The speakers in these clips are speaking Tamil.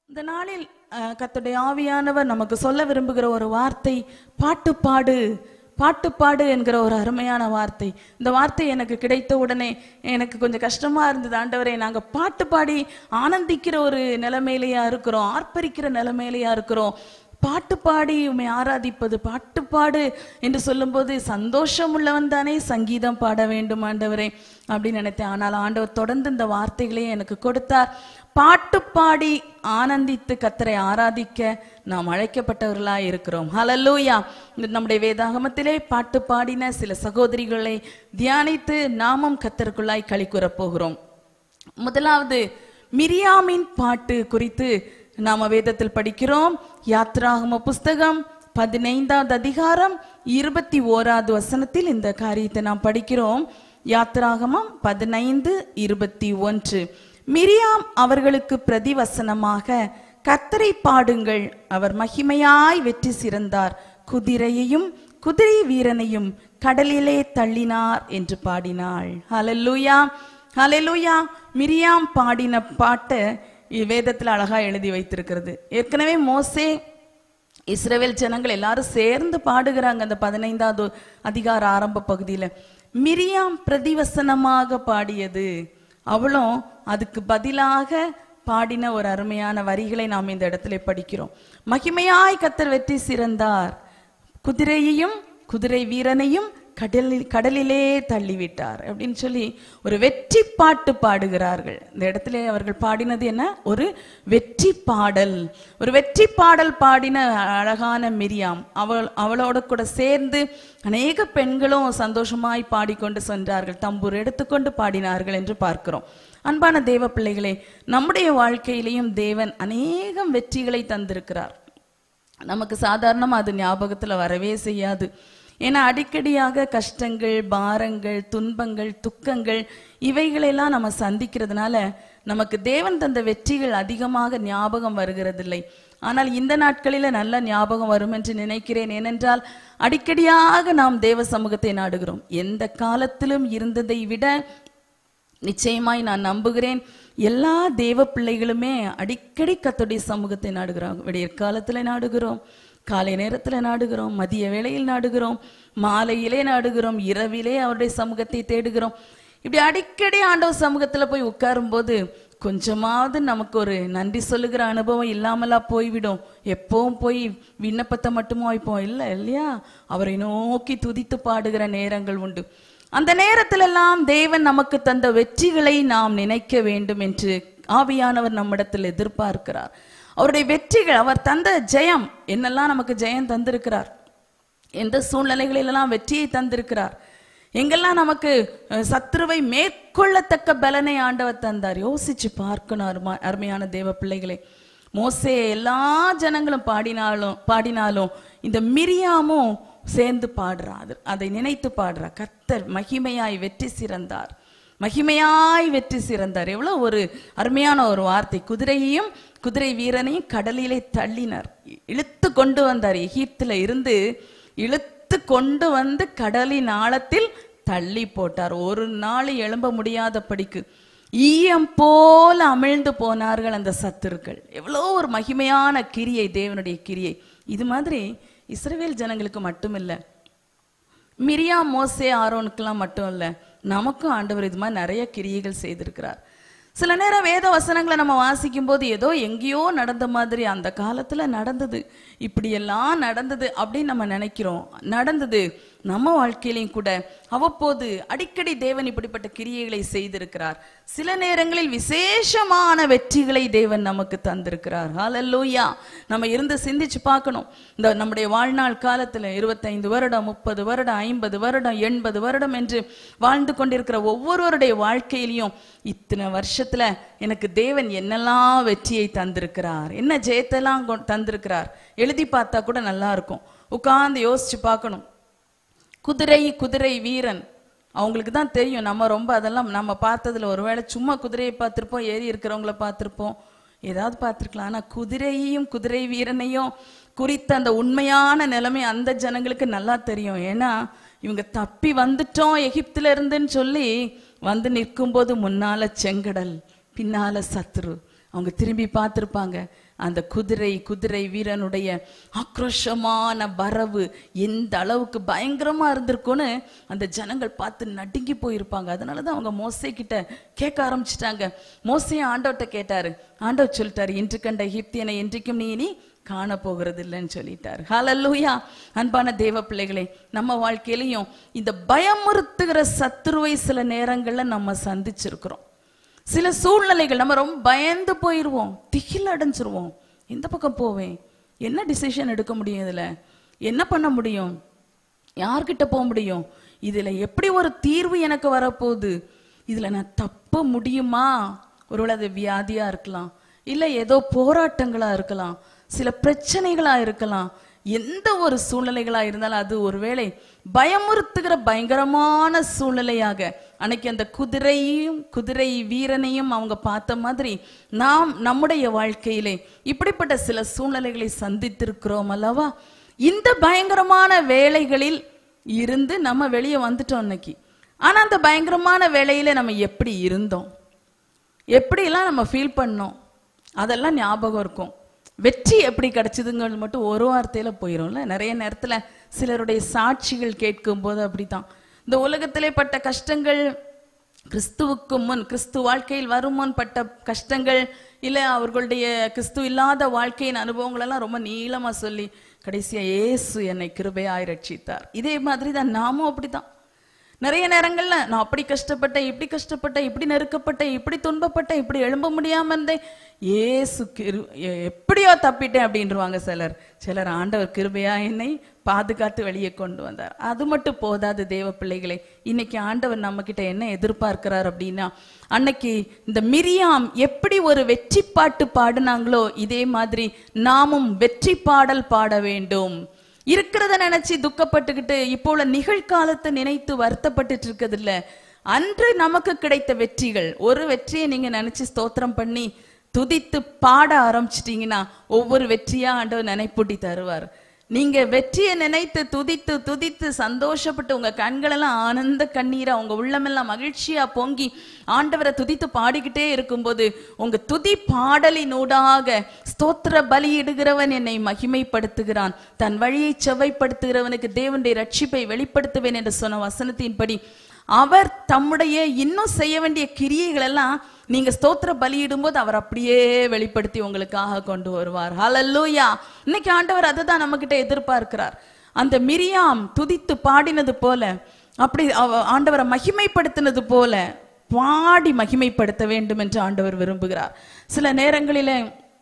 இந்த நாளில் அஹ், கர்த்தருடைய ஆவியானவர் நமக்கு சொல்ல விரும்புகிற ஒரு வார்த்தை பாட்டு பாடு பாட்டு பாடு என்கிற ஒரு அருமையான வார்த்தை இந்த வார்த்தை எனக்கு கிடைத்த உடனே எனக்கு கொஞ்சம் கஷ்டமா இருந்தது ஆண்டவரே நாங்க பாட்டு பாடி ஆனந்திக்கிற ஒரு நிலைமையிலையா இருக்கிறோம் ஆர்ப்பரிக்கிற நிலைமையிலையா இருக்கிறோம் பாட்டு பாடி உம்மை ஆராதிப்பது பாட்டு பாடு என்று சொல்லும்போது சந்தோஷம் உள்ளவன் தானே சங்கீதம் பாட வேண்டும் ஆண்டவரே அப்படின்னு நினைத்தேன் ஆனால் ஆண்டவர் தொடர்ந்து இந்த வார்த்தைகளையும் எனக்கு கொடுத்தார் பாட்டு பாடி ஆனந்தித்து கத்தரை ஆராதிக்க நாம் அழைக்கப்பட்டவர்களாய் இருக்கிறோம் ஹalleluya இந்த நம்முடைய வேதாகமத்திலே பாட்டு பாடின சில சகோதரிகளை தியானித்து நாமும் கத்தருக்குள்ளாய் களி கூறப் போகிறோம் முதலாவது மிரியாமின் பாட்டு குறித்து நாம வேதத்தில் படிக்கிறோம் யாத்ராகம புஸ்தகம் பதினைந்தாவது அதிகாரம் இருபத்தி ஓராவது வசனத்தில் இந்த காரியத்தை நாம் படிக்கிறோம் யாத்ராகமம் பதினைந்து இருபத்தி ஒன்று மிரியாம் அவர்களுக்கு பிரதிவசனமாக கத்தரை பாடுங்கள் அவர் மகிமையாய் வெற்றி சிறந்தார் குதிரையையும் குதிரை வீரனையும் கடலிலே தள்ளினார் என்று பாடினாள் ஹalleluya ஹalleluya மிரியாம் பாடின பாட்டை வேதத்தில் அழகா எழுதி வைத்திருக்கிறது ஏற்கனவே மோசே இஸ்ரவேல் ஜனங்கள் எல்லாரும் சேர்ந்து பாடுகிறாங்க அந்த பதினைந்தாவது அதிகார ஆரம்ப பகுதியில மிரியாம் பிரதிவசனமாக பாடியது அவளும் அதுக்கு பதிலாக பாடின ஒரு அருமையான வரிகளை நாம் இந்த இடத்துல படிக்கிறோம் மகிமையாய் கத்தர் வெற்றி சிறந்தார் குதிரையையும் குதிரை வீரனையும் கடலில் கடலிலே தள்ளிவிட்டார் அப்படின்னு சொல்லி ஒரு வெற்றி பாட்டு பாடுகிறார்கள் இந்த இடத்துல அவர்கள் பாடினது என்ன ஒரு வெற்றி பாடல் ஒரு வெற்றி பாடல் பாடின அழகான மிரியாம் அவள் அவளோட கூட சேர்ந்து அநேக பெண்களும் சந்தோஷமாய் பாடிக்கொண்டு சென்றார்கள் தம்பூர் எடுத்துக்கொண்டு பாடினார்கள் என்று பார்க்கிறோம் அன்பான தேவ பிள்ளைகளே நம்முடைய வாழ்க்கையிலையும் தேவன் அநேகம் வெற்றிகளை தந்திருக்கிறார் நமக்கு சாதாரணமா அது ஞாபகத்துல வரவே செய்யாது ஏன்னா அடிக்கடியாக கஷ்டங்கள் பாரங்கள் துன்பங்கள் துக்கங்கள் இவைகளெல்லாம் நம்ம சந்திக்கிறதுனால நமக்கு தேவன் தந்த வெற்றிகள் அதிகமாக ஞாபகம் வருகிறதில்லை ஆனால் இந்த நாட்களில நல்ல ஞாபகம் வரும் என்று நினைக்கிறேன் ஏனென்றால் அடிக்கடியாக நாம் தேவ சமூகத்தை நாடுகிறோம் எந்த காலத்திலும் இருந்ததை விட நிச்சயமாய் நான் நம்புகிறேன் எல்லா தேவ பிள்ளைகளுமே அடிக்கடி கத்தோடைய சமூகத்தை நாடுகிறாங்க விடியற் காலத்துல நாடுகிறோம் காலை நேரத்துல நாடுகிறோம் மதிய வேளையில் நாடுகிறோம் மாலையிலே நாடுகிறோம் இரவிலே அவருடைய சமூகத்தை தேடுகிறோம் இப்படி அடிக்கடி ஆண்டவர் சமூகத்துல போய் உட்காரும்போது கொஞ்சமாவது நமக்கு ஒரு நன்றி சொல்லுகிற அனுபவம் இல்லாமலா போய்விடும் எப்பவும் போய் விண்ணப்பத்தை மட்டுமா வைப்போம் இல்லை இல்லையா அவரை நோக்கி துதித்து பாடுகிற நேரங்கள் உண்டு அந்த நேரத்திலெல்லாம் தேவன் நமக்கு தந்த வெற்றிகளை நாம் நினைக்க வேண்டும் என்று ஆவியானவர் நம்மிடத்தில் எதிர்பார்க்கிறார் அவருடைய வெற்றிகள் அவர் தந்த ஜெயம் என்னெல்லாம் நமக்கு ஜெயம் தந்திருக்கிறார் எந்த சூழ்நிலைகளிலெல்லாம் வெற்றியை தந்திருக்கிறார் எங்கெல்லாம் நமக்கு அஹ், சத்துருவை மேற்கொள்ளத்தக்க பலனை ஆண்டவர் தந்தார் யோசிச்சு பார்க்கணும் அருமா அருமையான தேவ பிள்ளைகளை மோசே எல்லா ஜனங்களும் பாடினாலும் பாடினாலும் இந்த மிரியாமும் சேர்ந்து பாடுறா அது அதை நினைத்து பாடுறா கர்த்தர் மகிமையாய் வெற்றி சிறந்தார் மகிமையாய் வெற்றி சிறந்தார் எவ்வளவு ஒரு அருமையான ஒரு வார்த்தை குதிரையையும் குதிரை வீரனையும் கடலிலே தள்ளினார் இழுத்து கொண்டு வந்தார் எகிப்துல இருந்து இழுத்து கொண்டு வந்து கடலின் ஆழத்தில் தள்ளி போட்டார் ஒரு நாள் எழும்ப முடியாதபடிக்கு ஈயம் போல அமிழ்ந்து போனார்கள் அந்த சத்துருக்கள் எவ்வளோ ஒரு மகிமையான கிரியை தேவனுடைய கிரியை இது மாதிரி இஸ்ரவேல் ஜனங்களுக்கு மட்டுமில்ல மிரியா மோசே ஆரோனுக்கெல்லாம் மட்டும் இல்ல நமக்கும் ஆண்டவர் இது மாதிரி நிறைய கிரியைகள் செய்திருக்கிறார் சில நேரம் வேத வசனங்களை நம்ம வாசிக்கும் போது ஏதோ எங்கேயோ நடந்த மாதிரி அந்த காலத்துல நடந்தது இப்படியெல்லாம் நடந்தது அப்படின்னு நம்ம நினைக்கிறோம் நடந்தது நம்ம வாழ்க்கையிலையும் கூட அவ்வப்போது அடிக்கடி தேவன் இப்படிப்பட்ட கிரியைகளை செய்திருக்கிறார் சில நேரங்களில் விசேஷமான வெற்றிகளை தேவன் நமக்கு தந்திருக்கிறார் ஹalleluya நம்ம இருந்து சிந்திச்சு பார்க்கணும் இந்த நம்முடைய வாழ்நாள் காலத்துல இருபத்தைந்து வருடம் முப்பது வருடம் ஐம்பது வருடம் எண்பது வருடம் என்று வாழ்ந்து கொண்டிருக்கிற ஒவ்வொருவருடைய வாழ்க்கையிலையும் இத்தனை வருஷத்துல எனக்கு தேவன் என்னெல்லாம் வெற்றியை தந்திருக்கிறார் என்ன ஜெயத்தெல்லாம் கொ- தந்திருக்கிறார் எழுதி பார்த்தா கூட நல்லா இருக்கும் உட்கார்ந்து யோசிச்சு பார்க்கணும் குதிரை குதிரை வீரன் அவங்களுக்கு தான் தெரியும் நம்ம ரொம்ப அதெல்லாம் நம்ம பார்த்ததுல ஒருவேளை சும்மா குதிரையை பார்த்திருப்போம் ஏறி இருக்கிறவங்கள பார்த்திருப்போம் ஏதாவது பார்த்திருக்கலாம் ஆனா குதிரையையும் குதிரை வீரனையும் குறித்த அந்த உண்மையான நிலைமை அந்த ஜனங்களுக்கு நல்லா தெரியும் ஏன்னா இவங்க தப்பி வந்துட்டோம் எகிப்துல இருந்துன்னு சொல்லி வந்து நிற்கும்போது முன்னால செங்கடல் பின்னால சத்துரு அவங்க திரும்பி பார்த்திருப்பாங்க அந்த குதிரை குதிரை வீரனுடைய ஆக்ரோஷமான வரவு எந்த அளவுக்கு பயங்கரமா இருந்திருக்கும்னு அந்த ஜனங்கள் பார்த்து நடுங்கி போயிருப்பாங்க அதனால தான் அவங்க மோசே கிட்ட கேட்க ஆரம்பிச்சிட்டாங்க மோசே ஆண்டவர்கிட்ட கேட்டாரு ஆண்டவர் சொல்லிட்டாரு இன்று கண்ட எகிப்தியனை என்றைக்கும் நீ இனி காண போகிறது இல்லைன்னு சொல்லிட்டாரு ஹalleluya அன்பான தேவ பிள்ளைகளே நம்ம வாழ்க்கையிலையும் இந்த பயமுறுத்துகிற சத்துருவை சில நேரங்கள்ல நம்ம சந்திச்சிருக்கிறோம் சில சூழ்நிலைகள் நம்ம ரொம்ப பயந்து போயிடுவோம் திகில் அடைஞ்சிருவோம் எந்த பக்கம் போவேன் என்ன டிசிஷன் எடுக்க முடியும் இதுல என்ன பண்ண முடியும் யார்கிட்ட போக முடியும் இதுல எப்படி ஒரு தீர்வு எனக்கு வரப்போகுது இதுல நான் தப்ப முடியுமா ஒருவேளை அது வியாதியா இருக்கலாம் இல்ல ஏதோ போராட்டங்களா இருக்கலாம் சில பிரச்சனைகளா இருக்கலாம் எந்த ஒரு சூழ்நிலைகளா இருந்தாலும் அது ஒருவேளை பயமுறுத்துகிற பயங்கரமான சூழ்நிலையாக அன்னைக்கு அந்த குதிரையும் குதிரை வீரனையும் அவங்க பார்த்த மாதிரி நாம் நம்முடைய வாழ்க்கையிலே இப்படிப்பட்ட சில சூழ்நிலைகளை சந்தித்திருக்கிறோம் அல்லவா இந்த பயங்கரமான வேலைகளில் இருந்து நம்ம வெளியே வந்துட்டோம் இன்னைக்கு ஆனா அந்த பயங்கரமான வேலையில நம்ம எப்படி இருந்தோம் எப்படிலாம் நம்ம ஃபீல் பண்ணோம் அதெல்லாம் ஞாபகம் இருக்கும் வெற்றி எப்படி கிடைச்சதுங்கிறது மட்டும் ஒரு வார்த்தையில போயிடும்ல நிறைய நேரத்துல சிலருடைய சாட்சிகள் கேட்கும் போது அப்படித்தான் இந்த உலகத்திலே பட்ட கஷ்டங்கள் கிறிஸ்துவுக்கு முன் கிறிஸ்து வாழ்க்கையில் வரும் முன் பட்ட கஷ்டங்கள் இல்ல அவர்களுடைய கிறிஸ்து இல்லாத வாழ்க்கையின் அனுபவங்கள் எல்லாம் ரொம்ப நீளமா சொல்லி கடைசியா இயேசு என்னை கிருபையாய் ரட்சித்தார் இதே மாதிரி தான் நாமும் அப்படிதான் நிறைய நேரங்கள்ல நான் அப்படி கஷ்டப்பட்டேன் இப்படி கஷ்டப்பட்டேன் இப்படி நெருக்கப்பட்டேன் இப்படி துன்பப்பட்டேன் இப்படி எழும்ப முடியாம இருந்தேன் ஏசு கிரு எ- எப்படியோ தப்பிட்டேன் அப்படின்றவாங்க சிலர் சிலர் ஆண்டவர் கிருபையா என்னை பாதுகாத்து வெளியே கொண்டு வந்தார் அது மட்டும் போதாது தேவ பிள்ளைகளே இன்னைக்கு ஆண்டவர் நம்ம கிட்ட என்ன எதிர்பார்க்கிறார் அப்படின்னா அன்னைக்கு இந்த மிரியாம் எப்படி ஒரு வெற்றி பாட்டு பாடுனாங்களோ இதே மாதிரி நாமும் வெற்றி பாடல் பாட வேண்டும் இருக்கிறத நினைச்சு துக்கப்பட்டுக்கிட்டு இப்போ உள்ள நிகழ்காலத்தை நினைத்து வருத்தப்பட்டுட்டு இருக்கிறது இல்ல அன்று நமக்கு கிடைத்த வெற்றிகள் ஒரு வெற்றியை நீங்க நினைச்சு ஸ்தோத்திரம் பண்ணி துதித்து பாட ஆரம்பிச்சிட்டீங்கன்னா ஒவ்வொரு வெற்றியா ஆண்டவர் நினைப்பூட்டி தருவார் நீங்க வெற்றியை நினைத்து துதித்து துதித்து சந்தோஷப்பட்டு உங்க கண்களெல்லாம் ஆனந்த கண்ணீரா உங்க உள்ளமெல்லாம் மகிழ்ச்சியா பொங்கி ஆண்டவரை துதித்து பாடிக்கிட்டே இருக்கும்போது உங்க துதி பாடலினூடாக ஸ்தோத்திர பலியிடுகிறவன் என்னை மகிமைப்படுத்துகிறான் தன் வழியை செவ்வைப்படுத்துகிறவனுக்கு தேவனுடைய ரட்சிப்பை வெளிப்படுத்துவேன் என்று சொன்ன வசனத்தின்படி அவர் தம்முடைய இன்னும் செய்ய வேண்டிய கிரியைகள் எல்லாம் நீங்க ஸ்தோத்திர பலியிடும்போது அவர் அப்படியே வெளிப்படுத்தி உங்களுக்காக கொண்டு வருவார் ஹalleluya இன்னைக்கு ஆண்டவர் அதை தான் நம்ம கிட்ட எதிர்பார்க்கிறார் அந்த மிரியாம் துதித்து பாடினது போல அப்படி அவ- ஆண்டவரை மகிமைப்படுத்தினது போல பாடி மகிமைப்படுத்த வேண்டும் என்று ஆண்டவர் விரும்புகிறார் சில நேரங்களிலே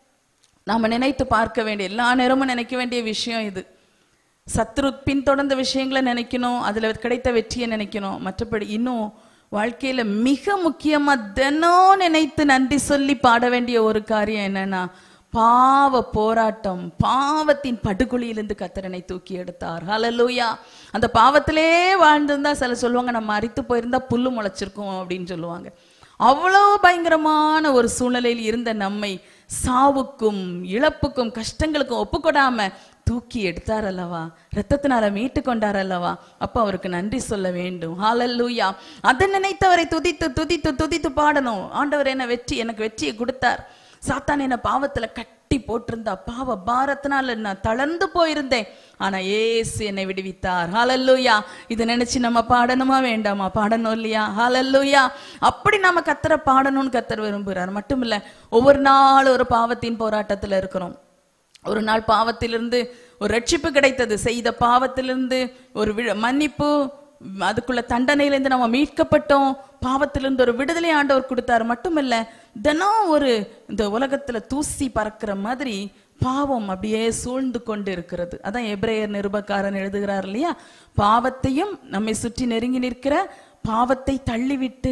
நாம நினைத்து பார்க்க வேண்டிய எல்லா நேரமும் நினைக்க வேண்டிய விஷயம் இது சத்ரு பின்தொடர்ந்த விஷயங்களை நினைக்கணும் அதுல கிடைத்த வெற்றியை நினைக்கணும் மற்றபடி இன்னும் வாழ்க்கையில மிக முக்கியமா தினம் நினைத்து நன்றி சொல்லி பாட வேண்டிய ஒரு காரியம் என்னன்னா பாவ போராட்டம் பாவத்தின் படுகொலியிலிருந்து கத்தரனை தூக்கி எடுத்தார் ஹalleluya அந்த பாவத்திலே வாழ்ந்திருந்தா சில சொல்லுவாங்க நம்ம அரித்து போயிருந்தா புல்லு முளைச்சிருக்கும் அப்படின்னு சொல்லுவாங்க அவ்வளவு பயங்கரமான ஒரு சூழ்நிலையில் இருந்த நம்மை சாவுக்கும் இழப்புக்கும் கஷ்டங்களுக்கும் ஒப்புக்கொடாம தூக்கி எடுத்தார் அல்லவா ரத்தத்தினால மீட்டு கொண்டார் அல்லவா அப்ப அவருக்கு நன்றி சொல்ல வேண்டும் ஹalleluya அதை நினைத்தவரை துதித்து துதித்து துதித்து பாடணும் ஆண்டவர் என்ன வெற்றி எனக்கு வெற்றியை கொடுத்தார் சாத்தான் என்ன பாவத்துல கட்டி போட்டிருந்தா பாவ பாரத்தினால நான் தளர்ந்து போயிருந்தேன் ஆனா ஏசு என்னை விடுவித்தார் ஹalleluya இதை நினைச்சு நம்ம பாடணுமா வேண்டாமா பாடணும் இல்லையா ஹalleluya அப்படி நம்ம கத்தரை பாடணும்னு கத்தர் விரும்புகிறார் மட்டும் இல்ல ஒவ்வொரு நாள் ஒரு பாவத்தின் போராட்டத்துல இருக்கிறோம் ஒரு நாள் பாவத்திலிருந்து ஒரு ரட்சிப்பு கிடைத்தது செய்த பாவத்திலிருந்து ஒரு வி- மன்னிப்பு அதுக்குள்ள தண்டனையிலிருந்து நம்ம மீட்கப்பட்டோம் பாவத்திலிருந்து ஒரு விடுதலை ஆண்டவர் கொடுத்தாரு மட்டுமில்ல தினம் ஒரு இந்த உலகத்துல தூசி பறக்கிற மாதிரி பாவம் அப்படியே சூழ்ந்து கொண்டு இருக்கிறது அதான் எபிரேயர் நிருபக்காரன் எழுதுகிறார் இல்லையா பாவத்தையும் நம்மை சுற்றி நெருங்கி நிற்கிற பாவத்தை தள்ளிவிட்டு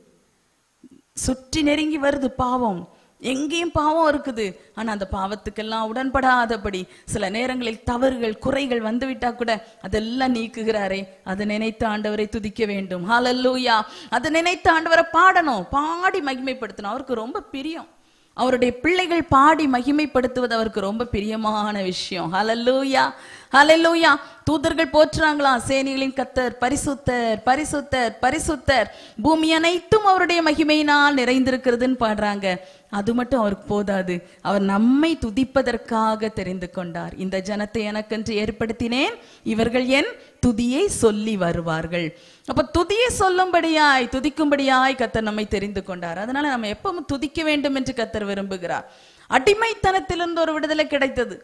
சுற்றி நெருங்கி வருது பாவம் எங்கேயும் பாவம் இருக்குது ஆனா அந்த பாவத்துக்கெல்லாம் உடன்படாதபடி சில நேரங்களில் தவறுகள் குறைகள் வந்துவிட்டா கூட அதெல்லாம் நீக்குகிறாரே அதை நினைத்து ஆண்டவரை துதிக்க வேண்டும் ஹalleluya அதை நினைத்து ஆண்டவரை பாடணும் பாடி மகிமைப்படுத்தணும் அவருக்கு ரொம்ப பிரியம் அவருடைய பிள்ளைகள் பாடி மகிமைப்படுத்துவது அவருக்கு ரொம்ப பிரியமான விஷயம் ஹalleluya ஹalleluya தூதர்கள் போற்றுறாங்களாம் சேனைகளின் கத்தர் பரிசுத்தர் பரிசுத்தர் பரிசுத்தர் பூமி அனைத்தும் அவருடைய மகிமையினால் நிறைந்திருக்கிறதுன்னு பாடுறாங்க அது மட்டும் அவருக்கு போதாது அவர் நம்மை துதிப்பதற்காக தெரிந்து கொண்டார் இந்த ஜனத்தை எனக்கென்று ஏற்படுத்தினேன் இவர்கள் என் துதியை சொல்லி வருவார்கள் அப்ப துதியை சொல்லும்படியாய் துதிக்கும்படியாய் கத்தர் நம்மை தெரிந்து கொண்டார் அதனால நம்ம எப்பவும் துதிக்க வேண்டும் என்று கத்தர் விரும்புகிறார் அடிமைத்தனத்திலிருந்து ஒரு விடுதலை கிடைத்தது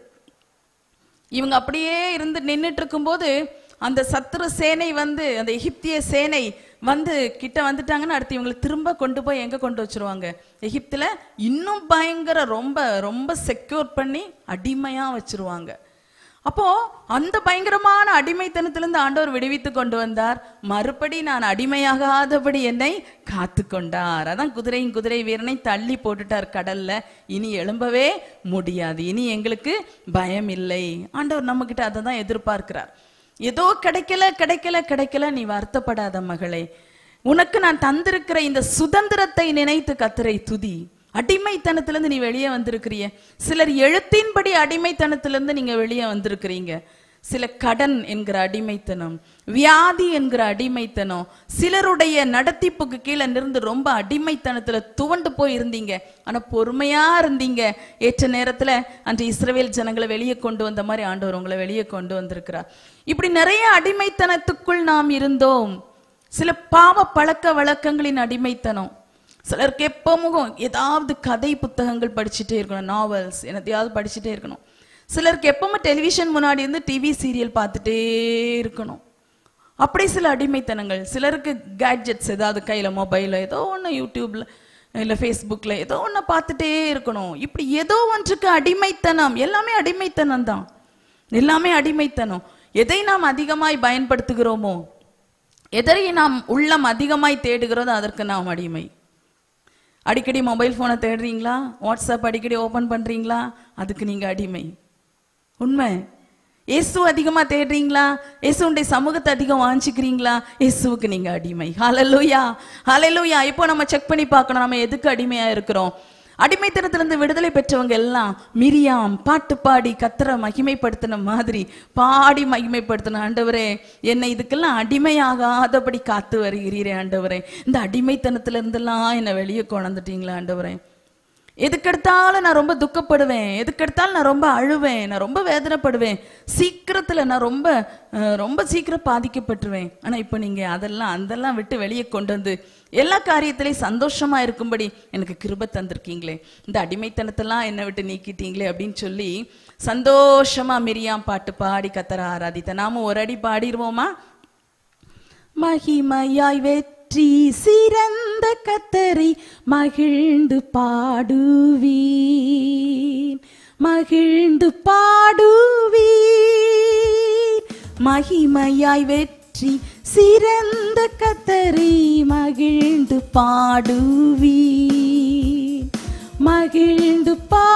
இவங்க அப்படியே இருந்து நின்னுட்டு இருக்கும்போது அந்த சத்துரு சேனை வந்து அந்த எகிப்திய சேனை வந்து கிட்ட வந்துட்டாங்கன்னா அடுத்து இவங்களை திரும்ப கொண்டு போய் எங்க கொண்டு வச்சிருவாங்க எகிப்துல இன்னும் பயங்கர ரொம்ப ரொம்ப செக்யூர் பண்ணி அடிமையா வச்சிருவாங்க அப்போ அந்த பயங்கரமான அடிமைத்தனத்திலிருந்து ஆண்டவர் விடுவித்து கொண்டு வந்தார் மறுபடி நான் அடிமையாகாதபடி என்னை காத்து கொண்டார் அதான் குதிரையும் குதிரை வீரனை தள்ளி போட்டுட்டார் கடல்ல இனி எழும்பவே முடியாது இனி எங்களுக்கு பயம் இல்லை ஆண்டவர் நம்ம கிட்ட அதை தான் எதிர்பார்க்கிறார் ஏதோ கிடைக்கல கிடைக்கல கிடைக்கல நீ வருத்தப்படாத மகளே உனக்கு நான் தந்திருக்கிற இந்த சுதந்திரத்தை நினைத்து கத்தரை துதி அடிமைத்தனத்திலிருந்து நீ வெளியே வந்திருக்கிறிய சிலர் எழுத்தின்படி அடிமைத்தனத்திலிருந்து நீங்க வெளியே வந்திருக்கிறீங்க சில கடன் என்கிற அடிமைத்தனம் வியாதி என்கிற அடிமைத்தனம் சிலருடைய நடத்திப்புக்கு கீழே நின்று ரொம்ப அடிமைத்தனத்துல துவண்டு போய் இருந்தீங்க ஆனா பொறுமையா இருந்தீங்க ஏற்ற நேரத்துல அன்று இஸ்ரவேல் ஜனங்களை வெளியே கொண்டு வந்த மாதிரி ஆண்டவர் உங்களை வெளியே கொண்டு வந்திருக்கிறார் இப்படி நிறைய அடிமைத்தனத்துக்குள் நாம் இருந்தோம் சில பாவ பழக்க வழக்கங்களின் அடிமைத்தனம் சிலருக்கு எப்பவும் ஏதாவது கதை புத்தகங்கள் படிச்சுட்டே இருக்கணும் நாவல்ஸ் என்னத்தையாவது படிச்சுட்டே இருக்கணும் சிலருக்கு எப்பவும் டெலிவிஷன் முன்னாடி இருந்து டிவி சீரியல் பார்த்துட்டே இருக்கணும் அப்படி சில அடிமைத்தனங்கள் சிலருக்கு கேட்ஜெட்ஸ் ஏதாவது கையில் மொபைலில் ஏதோ ஒன்று யூடியூப்ல இல்லை ஃபேஸ்புக்கில் ஏதோ ஒன்று பார்த்துட்டே இருக்கணும் இப்படி ஏதோ ஒன்றுக்கு அடிமைத்தனம் எல்லாமே அடிமைத்தனம் தான் எல்லாமே அடிமைத்தனம் எதை நாம் அதிகமாய் பயன்படுத்துகிறோமோ எதை நாம் உள்ளம் அதிகமாய் தேடுகிறதோ அதற்கு நாம் அடிமை அடிக்கடி மொபைல் ஃபோனை தேடுறீங்களா வாட்ஸ்அப் அடிக்கடி ஓபன் பண்றீங்களா அதுக்கு நீங்க அடிமை உண்மை இயேசு அதிகமா தேடுறீங்களா இயேசுடைய சமூகத்தை அதிகம் வாஞ்சிக்கிறீங்களா இயேசுவுக்கு நீங்க அடிமை ஹalleluya ஹalleluya இப்போ நம்ம செக் பண்ணி பார்க்கணும் நம்ம எதுக்கு அடிமையா இருக்கிறோம் அடிமைத்தனத்திலிருந்து விடுதலை பெற்றவங்க எல்லாம் மிரியாம் பாட்டு பாடி கத்தரை மகிமைப்படுத்தின மாதிரி பாடி மகிமைப்படுத்தின ஆண்டவரே என்னை இதுக்கெல்லாம் அடிமையாகாதபடி காத்து வருகிறீரே ஆண்டவரே இந்த அடிமைத்தனத்துல இருந்தெல்லாம் என்னை வெளியே கொண்டுட்டீங்களா ஆண்டவரே எதுக்கெடுத்தாலும் நான் ரொம்ப துக்கப்படுவேன் எதுக்கெடுத்தாலும் நான் ரொம்ப அழுவேன் நான் ரொம்ப வேதனைப்படுவேன் சீக்கிரத்துல நான் ரொம்ப அஹ், ரொம்ப சீக்கிரம் பாதிக்கப்பட்டுருவேன் ஆனா இப்போ நீங்க அதெல்லாம் அதெல்லாம் விட்டு வெளியே கொண்டு வந்து எல்லா காரியத்திலையும் சந்தோஷமா இருக்கும்படி எனக்கு கிருபை தந்திருக்கீங்களே இந்த அடிமைத்தனத்தெல்லாம் என்னை விட்டு நீக்கிட்டீங்களே அப்படின்னு சொல்லி சந்தோஷமா மிரியாம் பாட்டு பாடி கத்தர ஆராதித்த நாம ஒரு அடி பாடிடுவோமா மகிமையாய் வெற்றி சிறந்த கத்தரை மகிழ்ந்து பாடுவீன் மகிழ்ந்து பாடுவீன் மகிமையாய் வெற்றி சிறந்த கத்தரை மகிழ்ந்து பாடுவீன் மகிழ்ந்து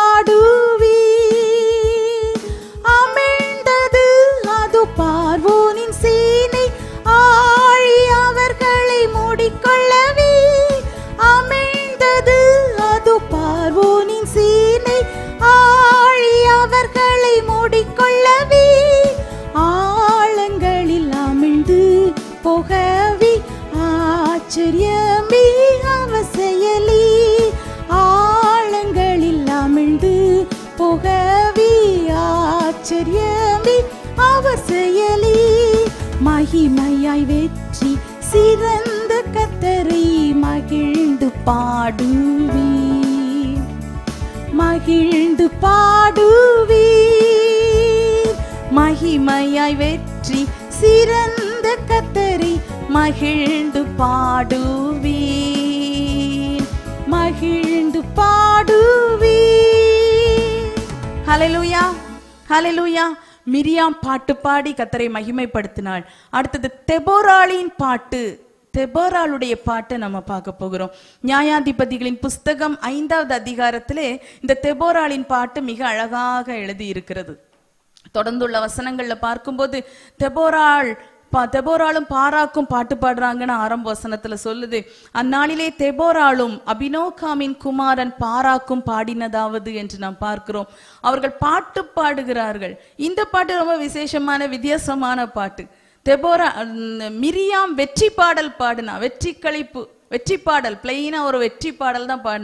பாடுவீன் அமிழ்ந்தது அது பார்வோனின் சீனை ஆழி அவர்களை மூடிக்கொள்ளவே அமிழ்ந்தது அது பார்வோனின் சீனை ஆழி அவர்களை மூடிக்கொள்ளவே ஆழங்களில் அமிழ்ந்து போகவே ஆச்சரியமே அவசெயலி ஆழங்களில் அமிழ்ந்து போகவே ஆச்சரியமே அவர் செயலி மகிமையாய் வெற்றி சிறந்த கத்தரை மகிழ்ந்து பாடுவீர் மகிழ்ந்து பாடுவீர் மகிமையாய் வெற்றி சிறந்த கத்தரை மகிழ்ந்து பாடுவீர் மகிழ்ந்து பாடுவீர் ஹalleluya ஹalleluya மிரியாம் பாட்டு பாடி கத்தரை மகிமைப்படுத்தினாள் அடுத்தது தெபோராளின் பாட்டு தெபோராளுடைய பாட்டை நம்ம பார்க்க போகிறோம் நியாயாதிபதிகளின் புஸ்தகம் ஐந்தாவது அதிகாரத்திலே இந்த தெபோராளின் பாட்டு மிக அழகாக எழுதி இருக்கிறது தொடர்ந்துள்ள வசனங்கள்ல பார்க்கும்போது தெபோராள் பா- தெபோராளும் பாராக்கும் பாட்டு பாடுறாங்கன்னு ஆரம்ப வசனத்துல சொல்லுது அந்நாளிலே தெபோராளும் அபினோகாமின் குமாரன் பாராக்கும் பாடினதாவது என்று நாம் பார்க்கிறோம் அவர்கள் பாட்டு பாடுகிறார்கள் இந்த பாட்டு ரொம்ப விசேஷமான வித்தியாசமான பாட்டு தெபோரா உம், மிரியாம் வெற்றி பாடல் பாடினா வெற்றி கழிப்பு வெற்றி பாடல் பிளெயினா ஒரு வெற்றி பாடல் தான் பாடினா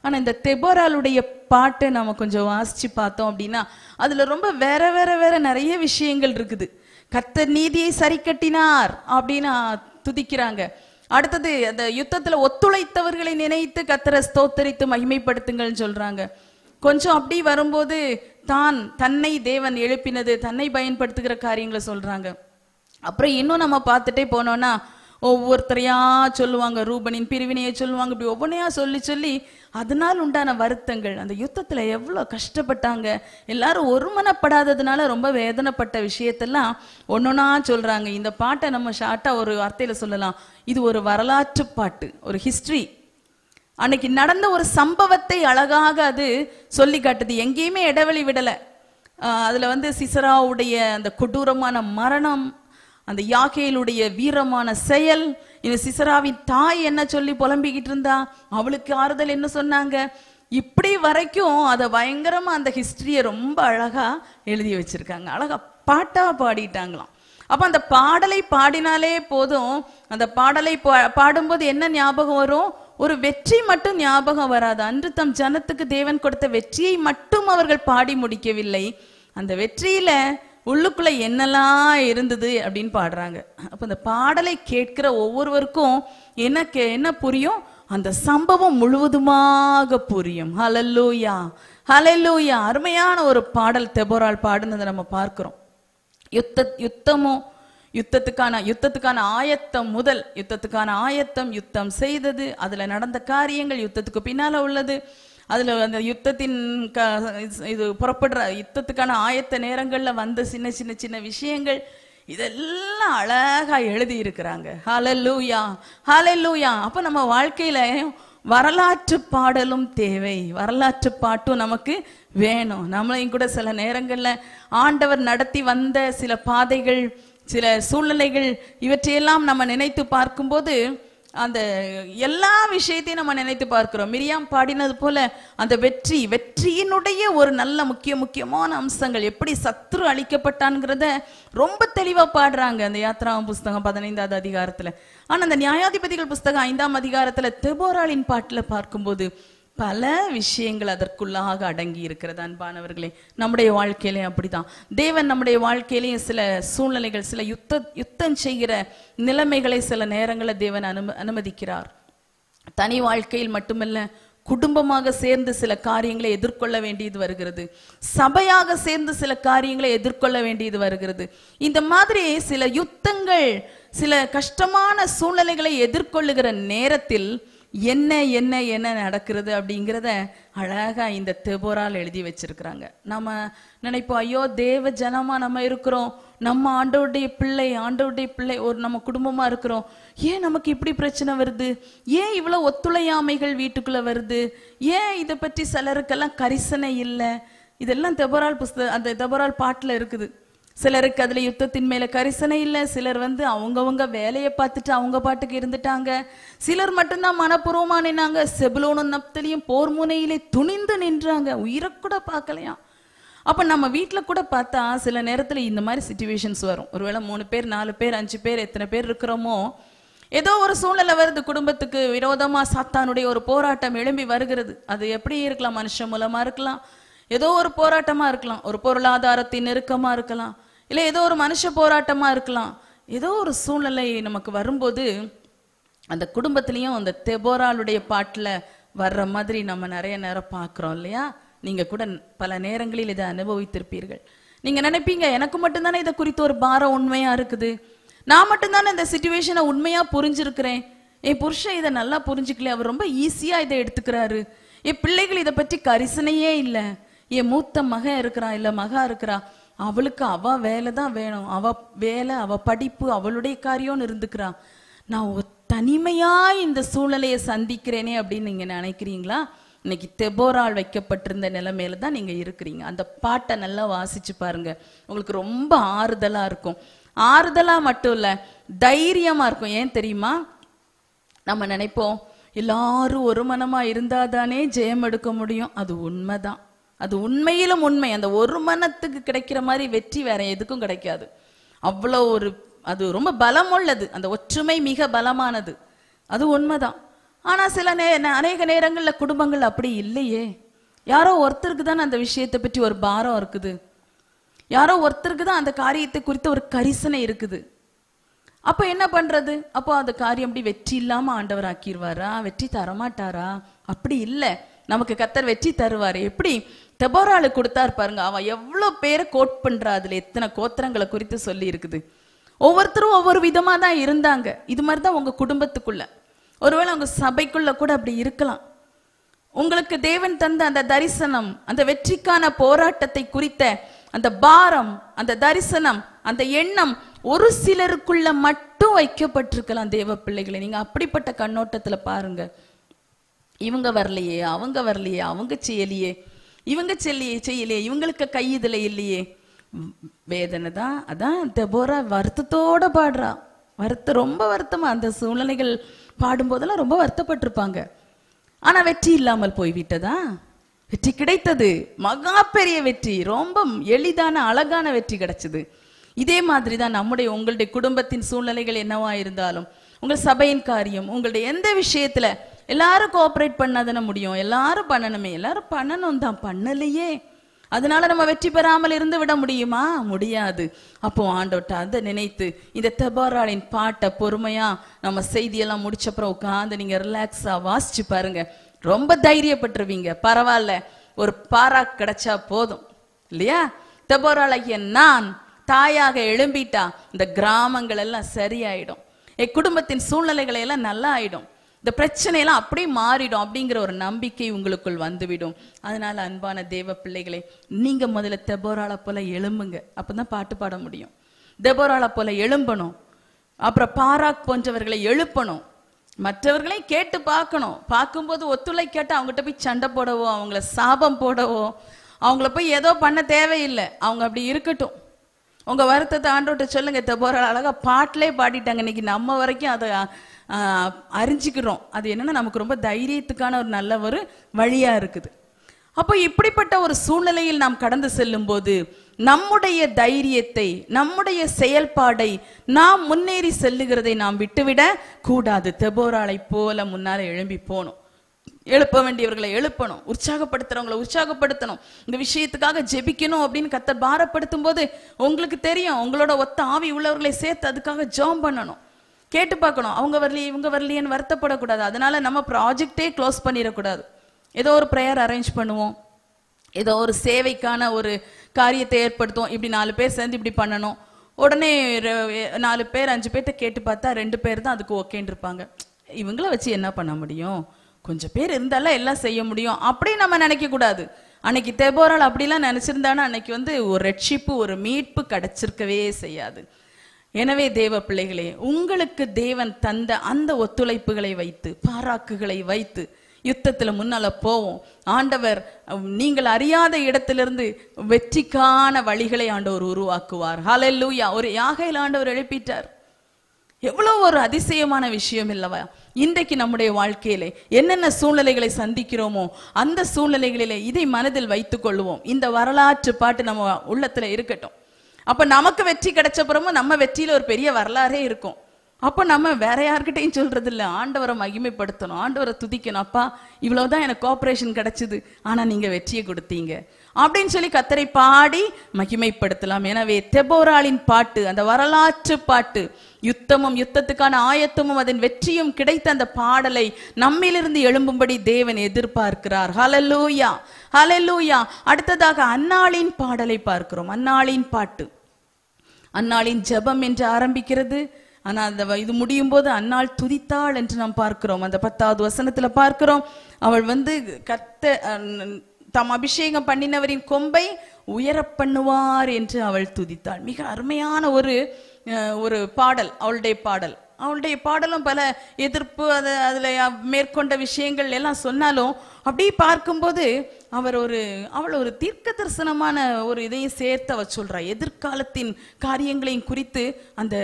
ஆனா இந்த தெபோராளுடைய பாட்டை நம்ம கொஞ்சம் வாசிச்சு பார்த்தோம் அப்படின்னா அதுல ரொம்ப வேற வேற வேற நிறைய விஷயங்கள் இருக்குது கர்த்தர் நீதியை சரி கட்டினார் அப்படின்னு துதிக்கிறாங்க அடுத்தது அந்த யுத்தத்துல ஒத்துழைத்தவர்களை நினைத்து கர்த்தரை ஸ்தோத்தரித்து மகிமைப்படுத்துங்கள்னு சொல்றாங்க கொஞ்சம் அப்படி வரும்போது தான் தன்னை தேவன் எழுப்பினது தன்னை பயன்படுத்துகிற காரியங்களை சொல்றாங்க அப்புறம் இன்னும் நம்ம பார்த்துட்டே போனோம்னா ஒவ்வொருத்தரையா சொல்லுவாங்க ரூபனின் பிரிவினையை சொல்லுவாங்க இப்படி ஒவ்வொன்றையா சொல்லி சொல்லி அதனால் உண்டான வருத்தங்கள் அந்த யுத்தத்துல எவ்வளவு கஷ்டப்பட்டாங்க எல்லாரும் ஒருமனப்படாததுனால ரொம்ப வேதனைப்பட்ட விஷயத்தெல்லாம் ஒன்னொன்னா சொல்றாங்க இந்த பாட்டை நம்ம ஷார்ட்டா ஒரு வார்த்தையில சொல்லலாம் இது ஒரு வரலாற்று பாட்டு ஒரு ஹிஸ்டரி அன்னைக்கு நடந்த ஒரு சம்பவத்தை அழகாக அது சொல்லி காட்டுது எங்கேயுமே இடைவெளி விடல ஆஹ் அதுல வந்து சிசராவுடைய அந்த கொடூரமான மரணம் அந்த யாகேலுடைய வீரமான செயல் இந்த சிசராவின் தாய் என்ன சொல்லி புலம்பிக்கிட்டு இருந்தா அவளுக்கு ஆறுதல் என்ன சொன்னாங்க இப்படி வரைக்கும் அதை பயங்கரமா அந்த ஹிஸ்டரியை ரொம்ப அழகா எழுதி வச்சிருக்காங்க அழகா பாட்டா பாடிட்டாங்களாம் அப்ப அந்த பாடலை பாடினாலே போதும் அந்த பாடலை பா- பாடும்போது என்ன ஞாபகம் வரும் ஒரு வெற்றி மட்டும் ஞாபகம் வராது அன்று தம் ஜனத்துக்கு தேவன் கொடுத்த வெற்றியை மட்டும் அவர்கள் பாடி முடிக்கவில்லை அந்த வெற்றியில உள்ளுக்குள்ள என்னெல்லாம் இருந்தது அப்படின்னு பாடுறாங்க அப்ப இந்த பாடலை கேட்கிற ஒவ்வொருவருக்கும் என்ன கே- என்ன புரியும் அந்த சம்பவம் முழுவதுமாக புரியும் ஹalleluya ஹalleluya அருமையான ஒரு பாடல் தெபோரால் பாடுனதை நம்ம பார்க்கிறோம் யுத்த யுத்தமும் யுத்தத்துக்கான யுத்தத்துக்கான ஆயத்தம் முதல் யுத்தத்துக்கான ஆயத்தம் யுத்தம் செய்தது அதுல நடந்த காரியங்கள் யுத்தத்துக்கு பின்னால உள்ளது அதுல அந்த யுத்தத்தின் க- இது புறப்படுற யுத்தத்துக்கான ஆயத்த நேரங்கள்ல வந்த சின்ன சின்ன சின்ன விஷயங்கள் இதெல்லாம் அழகா எழுதி இருக்கிறாங்க ஹalleluya ஹalleluya அப்ப நம்ம வாழ்க்கையில வரலாற்று பாடலும் தேவை வரலாற்று பாட்டும் நமக்கு வேணும் நம்மளையும் கூட சில நேரங்கள்ல ஆண்டவர் நடத்தி வந்த சில பாதைகள் சில சூழ்நிலைகள் இவற்றையெல்லாம் நம்ம நினைத்து பார்க்கும்போது அந்த எல்லா விஷயத்தையும் நம்ம நினைத்து பார்க்கிறோம் மிரியாம் பாடினது போல அந்த வெற்றி வெற்றியினுடைய ஒரு நல்ல முக்கிய முக்கியமான அம்சங்கள் எப்படி சத்ரு அழிக்கப்பட்டான்ங்கிறத ரொம்ப தெளிவா பாடுறாங்க அந்த யாத்ரா புஸ்தகம் பதினைந்தாவது அதிகாரத்துல ஆனா அந்த நியாயாதிபதிகள் புஸ்தகம் ஐந்தாம் அதிகாரத்துல தெபோராளின் பாட்டுல பார்க்கும்போது பல விஷயங்கள் அதற்குள்ளாக அடங்கி இருக்கிறது அன்பானவர்களே நம்முடைய வாழ்க்கையிலையும் அப்படிதான் தேவன் நம்முடைய வாழ்க்கையிலையும் சில சூழ்நிலைகள் சில யுத்த யுத்தம் செய்கிற நிலைமைகளை சில நேரங்களில் தேவன் அனும அனுமதிக்கிறார் தனி வாழ்க்கையில் மட்டுமல்ல குடும்பமாக சேர்ந்து சில காரியங்களை எதிர்கொள்ள வேண்டியது வருகிறது சபையாக சேர்ந்து சில காரியங்களை எதிர்கொள்ள வேண்டியது வருகிறது இந்த மாதிரி சில யுத்தங்கள் சில கஷ்டமான சூழ்நிலைகளை எதிர்கொள்ளுகிற நேரத்தில் என்ன என்ன என்ன நடக்கிறது அப்படிங்கிறத அழகா இந்த தெபோரால் எழுதி வச்சிருக்கிறாங்க நம்ம நினைப்போம் ஐயோ தேவ ஜனமா நம்ம இருக்கிறோம் நம்ம ஆண்டவருடைய பிள்ளை ஆண்டவருடைய பிள்ளை ஒரு நம்ம குடும்பமா இருக்கிறோம் ஏன் நமக்கு இப்படி பிரச்சனை வருது ஏன் இவ்வளவு ஒத்துழையாமைகள் வீட்டுக்குள்ள வருது ஏன் இதை பற்றி சிலருக்கெல்லாம் கரிசனை இல்லை இதெல்லாம் தெபரால் புஸ்த அந்த தெபரால் பாட்டுல இருக்குது சிலருக்கு அதுல யுத்தத்தின் மேல கரிசனை இல்லை சிலர் வந்து அவங்கவங்க வேலையை பார்த்துட்டு அவங்க பாட்டுக்கு இருந்துட்டாங்க சிலர் மட்டும்தான் மனப்பூர்வமா நின்னாங்க செபுலோனும் நப்தலியும் போர் முனையிலே துணிந்து நின்றாங்க உயிரை கூட பார்க்கலையாம் அப்ப நம்ம வீட்ல கூட பார்த்தா சில நேரத்துல இந்த மாதிரி சுச்சுவேஷன்ஸ் வரும் ஒருவேளை மூணு பேர் நாலு பேர் அஞ்சு பேர் எத்தனை பேர் இருக்கிறோமோ ஏதோ ஒரு சூழ்நிலை வருது குடும்பத்துக்கு விரோதமா சாத்தானுடைய ஒரு போராட்டம் எழும்பி வருகிறது அது எப்படி இருக்கலாம் மனுஷன் மூலமா இருக்கலாம் ஏதோ ஒரு போராட்டமா இருக்கலாம் ஒரு பொருளாதாரத்தின் நெருக்கமா இருக்கலாம் இல்ல ஏதோ ஒரு மனுஷ போராட்டமா இருக்கலாம் ஏதோ ஒரு சூழ்நிலை நமக்கு வரும்போது அந்த குடும்பத்திலையும் அந்த தெபோராளுடைய பாட்டுல வர்ற மாதிரி நம்ம நிறைய நேரம் பார்க்கிறோம் இல்லையா நீங்க கூட பல நேரங்களில் இதை அனுபவித்திருப்பீர்கள் நீங்க நினைப்பீங்க எனக்கு மட்டும்தானே இதை குறித்து ஒரு பாரம் உண்மையா இருக்குது நான் மட்டும்தானே இந்த சுச்சுவேஷனை உண்மையா புரிஞ்சிருக்கிறேன் என் புருஷன் இதை நல்லா புரிஞ்சுக்கல அவர் ரொம்ப ஈஸியா இதை எடுத்துக்கிறாரு என் பிள்ளைகள் இதை பற்றி கரிசனையே இல்லை என் மூத்த மகன் இருக்கிறான் இல்ல மகா இருக்கிறா அவளுக்கு அவ வேலை தான் வேணும் அவ வேலை அவ படிப்பு அவளுடைய காரியம்னு இருந்துக்கிறா நான் ஒரு தனிமையா இந்த சூழ்நிலையை சந்திக்கிறேனே அப்படின்னு நீங்க நினைக்கிறீங்களா இன்னைக்கு தெபோரால் வைக்கப்பட்டிருந்த நிலைமையில தான் நீங்க இருக்கிறீங்க அந்த பாட்டை நல்லா வாசிச்சு பாருங்க உங்களுக்கு ரொம்ப ஆறுதலா இருக்கும் ஆறுதலா மட்டும் இல்ல தைரியமா இருக்கும் ஏன் தெரியுமா நம்ம நினைப்போம் எல்லாரும் ஒரு மனமா இருந்தாதானே ஜெயம் எடுக்க முடியும் அது உண்மைதான் அது உண்மையிலும் உண்மை அந்த ஒரு மனத்துக்கு கிடைக்கிற மாதிரி வெற்றி வேற எதுக்கும் கிடைக்காது அவ்வளோ ஒரு அது ரொம்ப பலம் உள்ளது அந்த ஒற்றுமை மிக பலமானது அது உண்மைதான் ஆனா சில நே நே- அநேக நேரங்கள்ல குடும்பங்கள் அப்படி இல்லையே யாரோ ஒருத்தருக்கு தானே அந்த விஷயத்தை பற்றி ஒரு பாரம் இருக்குது யாரோ ஒருத்தருக்கு தான் அந்த காரியத்தை குறித்து ஒரு கரிசனை இருக்குது அப்ப என்ன பண்றது அப்போ அந்த காரியம் அப்படி வெற்றி இல்லாம ஆண்டவர் ஆக்கிடுவாரா வெற்றி தரமாட்டாரா அப்படி இல்ல நமக்கு கத்தர் வெற்றி தருவாரு எப்படி தெபோராளு கொடுத்தார் பாருங்க அவ எவ்வளவு பேரை கோட் பண்றா அதுல எத்தனை கோத்திரங்களை குறித்து சொல்லி இருக்குது ஒவ்வொருத்தரும் ஒவ்வொரு விதமா தான் இருந்தாங்க இது மாதிரி தான் உங்க குடும்பத்துக்குள்ள ஒருவேளை உங்க சபைக்குள்ள கூட அப்படி இருக்கலாம் உங்களுக்கு தேவன் தந்த அந்த தரிசனம் அந்த வெற்றிக்கான போராட்டத்தை குறித்த அந்த பாரம் அந்த தரிசனம் அந்த எண்ணம் ஒரு சிலருக்குள்ள மட்டும் வைக்கப்பட்டிருக்கலாம் தேவ பிள்ளைகளை நீங்க அப்படிப்பட்ட கண்ணோட்டத்துல பாருங்க இவங்க வரலையே அவங்க வரலையே அவங்க செய்யலையே இவங்க செய்யலையே செய்யலையே இவங்களுக்கு கை இதுல இல்லையே ம், வேதனை தான் அதான் தெபோரா வருத்தத்தோட பாடுறா வருத்தம் ரொம்ப வருத்தமா அந்த சூழ்நிலைகள் பாடும்போதெல்லாம் ரொம்ப வருத்தப்பட்டிருப்பாங்க ஆனா வெற்றி இல்லாமல் போய்விட்டதா வெற்றி கிடைத்தது மகா பெரிய வெற்றி ரொம்ப எளிதான அழகான வெற்றி கிடைச்சது இதே மாதிரி தான் நம்முடைய உங்களுடைய குடும்பத்தின் சூழ்நிலைகள் என்னவா இருந்தாலும் உங்கள் சபையின் காரியம் உங்களுடைய எந்த விஷயத்துல எல்லாரும் கோஆபரேட் பண்ணாதானே முடியும் எல்லாரும் பண்ணணுமே எல்லாரும் பண்ணணும் தான் பண்ணலையே அதனால நம்ம வெற்றி பெறாமல் இருந்து விட முடியுமா முடியாது அப்போ ஆண்டோட்ட அதை நினைத்து இந்த தெபாராளின் பாட்டை பொறுமையா நம்ம செய்தியெல்லாம் முடிச்சப்புறம் உட்காந்து நீங்க ரிலாக்ஸா வாசிச்சு பாருங்க ரொம்ப தைரியப்பட்டுருவீங்க பரவாயில்ல ஒரு பாரா கிடைச்சா போதும் இல்லையா தெபோராளைய நான் தாயாக எழும்பிட்டா இந்த கிராமங்கள் எல்லாம் சரியாயிடும் என் குடும்பத்தின் சூழ்நிலைகளை எல்லாம் நல்லா ஆயிடும் இந்த பிரச்சனையெல்லாம் அப்படியே மாறிடும் அப்படிங்கிற ஒரு நம்பிக்கை உங்களுக்குள் வந்துவிடும் அதனால அன்பான தேவ பிள்ளைகளே நீங்க முதல்ல தெபோராளை போல எழும்புங்க அப்பதான் பாட்டு பாட முடியும் தெபோராளை போல எழும்பணும் அப்புறம் பாராக் போன்றவர்களை எழுப்பணும் மற்றவர்களை கேட்டு பார்க்கணும் பார்க்கும்போது ஒத்துழை கேட்டு அவங்ககிட்ட போய் சண்டை போடவோ அவங்கள சாபம் போடவோ அவங்கள போய் ஏதோ பண்ண தேவையில்லை அவங்க அப்படி இருக்கட்டும் உங்க வருத்தத்தை ஆண்டோட்ட சொல்லுங்க போற அழகா பாட்டிலே பாடிட்டாங்க இன்னைக்கு நம்ம வரைக்கும் அதை ஆ, அறிஞ்சுக்கிறோம் அது என்னன்னா நமக்கு ரொம்ப தைரியத்துக்கான ஒரு நல்ல ஒரு வழியா இருக்குது அப்போ இப்படிப்பட்ட ஒரு சூழ்நிலையில் நாம் கடந்து செல்லும் போது நம்முடைய தைரியத்தை நம்முடைய செயல்பாடை நாம் முன்னேறி செல்லுகிறதை நாம் விட்டுவிட கூடாது தெபோராளை போல முன்னால எழும்பி போகணும் எழுப்ப வேண்டியவர்களை எழுப்பணும் உற்சாகப்படுத்துறவங்களை உற்சாகப்படுத்தணும் இந்த விஷயத்துக்காக ஜெபிக்கணும் அப்படின்னு கத்தர் பாரப்படுத்தும் போது உங்களுக்கு தெரியும் உங்களோட ஒத்த ஆவி உள்ளவர்களை சேர்த்து அதுக்காக ஜெபம் பண்ணணும் கேட்டு பார்க்கணும் அவங்க வரலையே இவங்க வரலையேன்னு வருத்தப்படக்கூடாது அதனால நம்ம ப்ராஜெக்டே க்ளோஸ் பண்ணிடக்கூடாது ஏதோ ஒரு ப்ரேயர் அரேஞ்ச் பண்ணுவோம் ஏதோ ஒரு சேவைக்கான ஒரு காரியத்தை ஏற்படுத்தும் இப்படி நாலு பேர் சேர்ந்து இப்படி பண்ணணும் உடனே ரெ- நாலு பேர் அஞ்சு பேர்த்த கேட்டு பார்த்தா ரெண்டு பேர் தான் அதுக்கு ஓகேன்னு இருப்பாங்க இவங்கள வச்சு என்ன பண்ண முடியும் கொஞ்சம் பேர் இருந்தாலும் எல்லாம் செய்ய முடியும் அப்படி நம்ம நினைக்க கூடாது அன்னைக்கு தெபோரால் அப்படிலாம் நினைச்சிருந்தானா அன்னைக்கு வந்து ஒரு ரட்சிப்பு ஒரு மீட்பு கிடைச்சிருக்கவே செய்யாது எனவே தேவ பிள்ளைகளே உங்களுக்கு தேவன் தந்த அந்த ஒத்துழைப்புகளை வைத்து பாராக்குகளை வைத்து யுத்தத்துல முன்னால போவோம் ஆண்டவர் அஹ், நீங்கள் அறியாத இடத்திலிருந்து வெற்றிக்கான வழிகளை ஆண்டவர் உருவாக்குவார் ஹalleluya ஒரு யாகையில் ஆண்டவர் எழுப்பிட்டார் எவ்வளவு ஒரு அதிசயமான விஷயம் இல்லவா இன்றைக்கு நம்முடைய வாழ்க்கையிலே என்னென்ன சூழ்நிலைகளை சந்திக்கிறோமோ அந்த சூழ்நிலைகளிலே இதை மனதில் வைத்துக் கொள்வோம் இந்த வரலாற்று பாட்டு நம்ம உள்ளத்துல இருக்கட்டும் அப்ப நமக்கு வெற்றி கிடைச்சப்புறமும் நம்ம வெற்றியில ஒரு பெரிய வரலாறே இருக்கும் அப்ப நம்ம வேற யார்கிட்டயும் சொல்றது இல்ல ஆண்டவரை மகிமைப்படுத்தணும் ஆண்டவரை துதிக்கணும் அப்பா இவ்வளவுதான் எனக்கு கோஆபரேஷன் கிடைச்சது ஆனா நீங்க வெற்றியை கொடுத்தீங்க அப்படின்னு சொல்லி கத்தரை பாடி மகிமைப்படுத்தலாம் எனவே தெபோராளின் பாட்டு அந்த வரலாற்று பாட்டு யுத்தமும் யுத்தத்துக்கான ஆயத்தமும் அதன் வெற்றியும் கிடைத்த அந்த பாடலை நம்மிலிருந்து எழும்பும்படி தேவன் எதிர்பார்க்கிறார் ஹalleluya ஹalleluya அடுத்ததாக அன்னாளின் பாடலை பார்க்கிறோம் அன்னாளின் பாட்டு அன்னாளின் ஜெபம் என்று ஆரம்பிக்கிறது ஆனா அந்த வ- இது முடியும் போது அன்னாள் துதித்தாள் என்று நாம் பார்க்கிறோம் அந்த பத்தாவது வசனத்துல பார்க்கிறோம் அவள் வந்து கத்த அஹ், தம் அபிஷேகம் பண்ணினவரின் கொம்பை உயரப் பண்ணுவார் என்று அவள் துதித்தாள் மிக அருமையான ஒரு அஹ், ஒரு பாடல் அவளுடைய பாடல் அவளுடைய பாடலும் பல எதிர்ப்பு அது அதுல மேற்கொண்ட விஷயங்கள் எல்லாம் சொன்னாலும் அப்படி பார்க்கும்போது அவர் ஒரு அவள் ஒரு தீர்க்க தரிசனமான ஒரு இதையும் சேர்த்து அவள் சொல்றா எதிர்காலத்தின் காரியங்களையும் குறித்து அந்த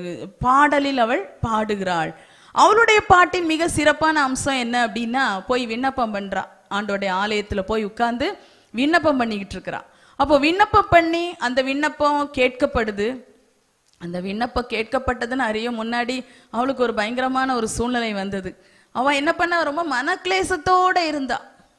பாடலில் அவள் பாடுகிறாள் அவளுடைய பாட்டின் மிக சிறப்பான அம்சம் என்ன அப்படின்னா போய் விண்ணப்பம் பண்றா ஆண்டோடைய ஆலயத்துல போய் உட்கார்ந்து விண்ணப்பம் பண்ணிக்கிட்டு இருக்கிறா அப்போ விண்ணப்பம் பண்ணி அந்த விண்ணப்பம் கேட்கப்படுது அந்த விண்ணப்பம் கேட்கப்பட்டதுன்னு அறிய முன்னாடி அவளுக்கு ஒரு பயங்கரமான ஒரு சூழ்நிலை வந்தது அவ என்ன பண்ண ரொம்ப மனக்லேசத்தோட இருந்தா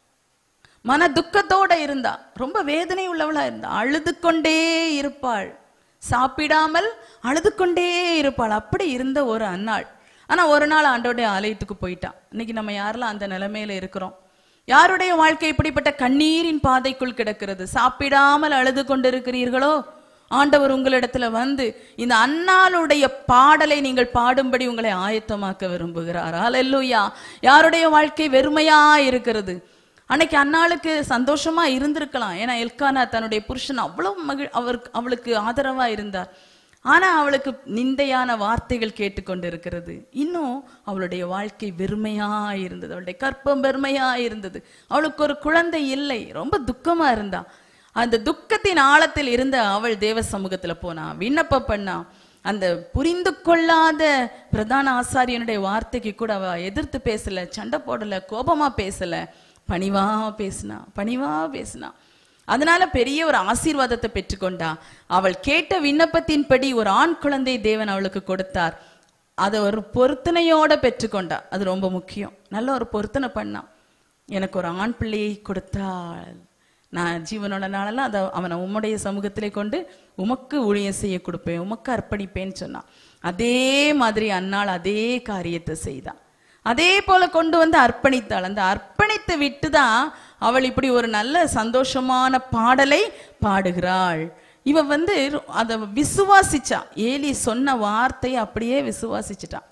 மன துக்கத்தோட இருந்தா ரொம்ப வேதனை உள்ளவளா இருந்தா அழுது கொண்டே இருப்பாள் சாப்பிடாமல் அழுது கொண்டே இருப்பாள் அப்படி இருந்த ஒரு அன்னாள் ஆனா ஒரு நாள் ஆண்டோடைய ஆலயத்துக்கு போயிட்டான் இன்னைக்கு நம்ம யாரெல்லாம் அந்த நிலைமையில இருக்கிறோம் யாருடைய வாழ்க்கை இப்படிப்பட்ட கண்ணீரின் பாதைக்குள் கிடக்கிறது சாப்பிடாமல் அழுது கொண்டிருக்கிறீர்களோ ஆண்டவர் உங்களிடத்துல வந்து இந்த அன்னாளுடைய பாடலை நீங்கள் பாடும்படி உங்களை ஆயத்தமாக்க விரும்புகிறார் அல்லேலூயா யாருடைய வாழ்க்கை வெறுமையா இருக்கிறது அன்னைக்கு அன்னாளுக்கு சந்தோஷமா இருந்திருக்கலாம் ஏன்னா எல்கானா தன்னுடைய புருஷன் அவ்வளவு மகிழ் அவருக்கு அவளுக்கு ஆதரவா இருந்தார் ஆனா அவளுக்கு நிந்தையான வார்த்தைகள் கேட்டுக்கொண்டு இருக்கிறது இன்னும் அவளுடைய வாழ்க்கை வெறுமையா இருந்தது அவளுடைய கற்பம் வெறுமையா இருந்தது அவளுக்கு ஒரு குழந்தை இல்லை ரொம்ப துக்கமா இருந்தா அந்த துக்கத்தின் ஆழத்தில் இருந்த அவள் தேவ சமூகத்துல போனா விண்ணப்பம் பண்ணா அந்த புரிந்து கொள்ளாத பிரதான ஆசாரியனுடைய வார்த்தைக்கு கூட அவ எதிர்த்து பேசல சண்டை போடல கோபமா பேசல பணிவா பேசினா பணிவா பேசினா அதனால பெரிய ஒரு ஆசீர்வாதத்தை பெற்றுக்கொண்டா அவள் கேட்ட விண்ணப்பத்தின்படி ஒரு ஆண் குழந்தை தேவன் அவளுக்கு கொடுத்தார் அதை ஒரு பொருத்தனையோட பெற்றுக்கொண்டா அது ரொம்ப முக்கியம் நல்ல ஒரு பொருத்தனை பண்ணா எனக்கு ஒரு ஆண் பிள்ளையை கொடுத்தாள் நான் ஜீவனோட நாளெல்லாம் அதை அவனை உம்முடைய சமூகத்திலே கொண்டு உமக்கு ஊழியம் செய்ய கொடுப்பேன் உமக்கு அர்ப்பணிப்பேன்னு சொன்னான் அதே மாதிரி அன்னாள் அதே காரியத்தை செய்தான் அதே போல கொண்டு வந்து அர்ப்பணித்தாள் அந்த அர்ப்பணித்து விட்டுதான் அவள் இப்படி ஒரு நல்ல சந்தோஷமான பாடலை பாடுகிறாள் இவ வந்து அதை விசுவாசிச்சா ஏலி சொன்ன வார்த்தையை அப்படியே விசுவாசிச்சிட்டான்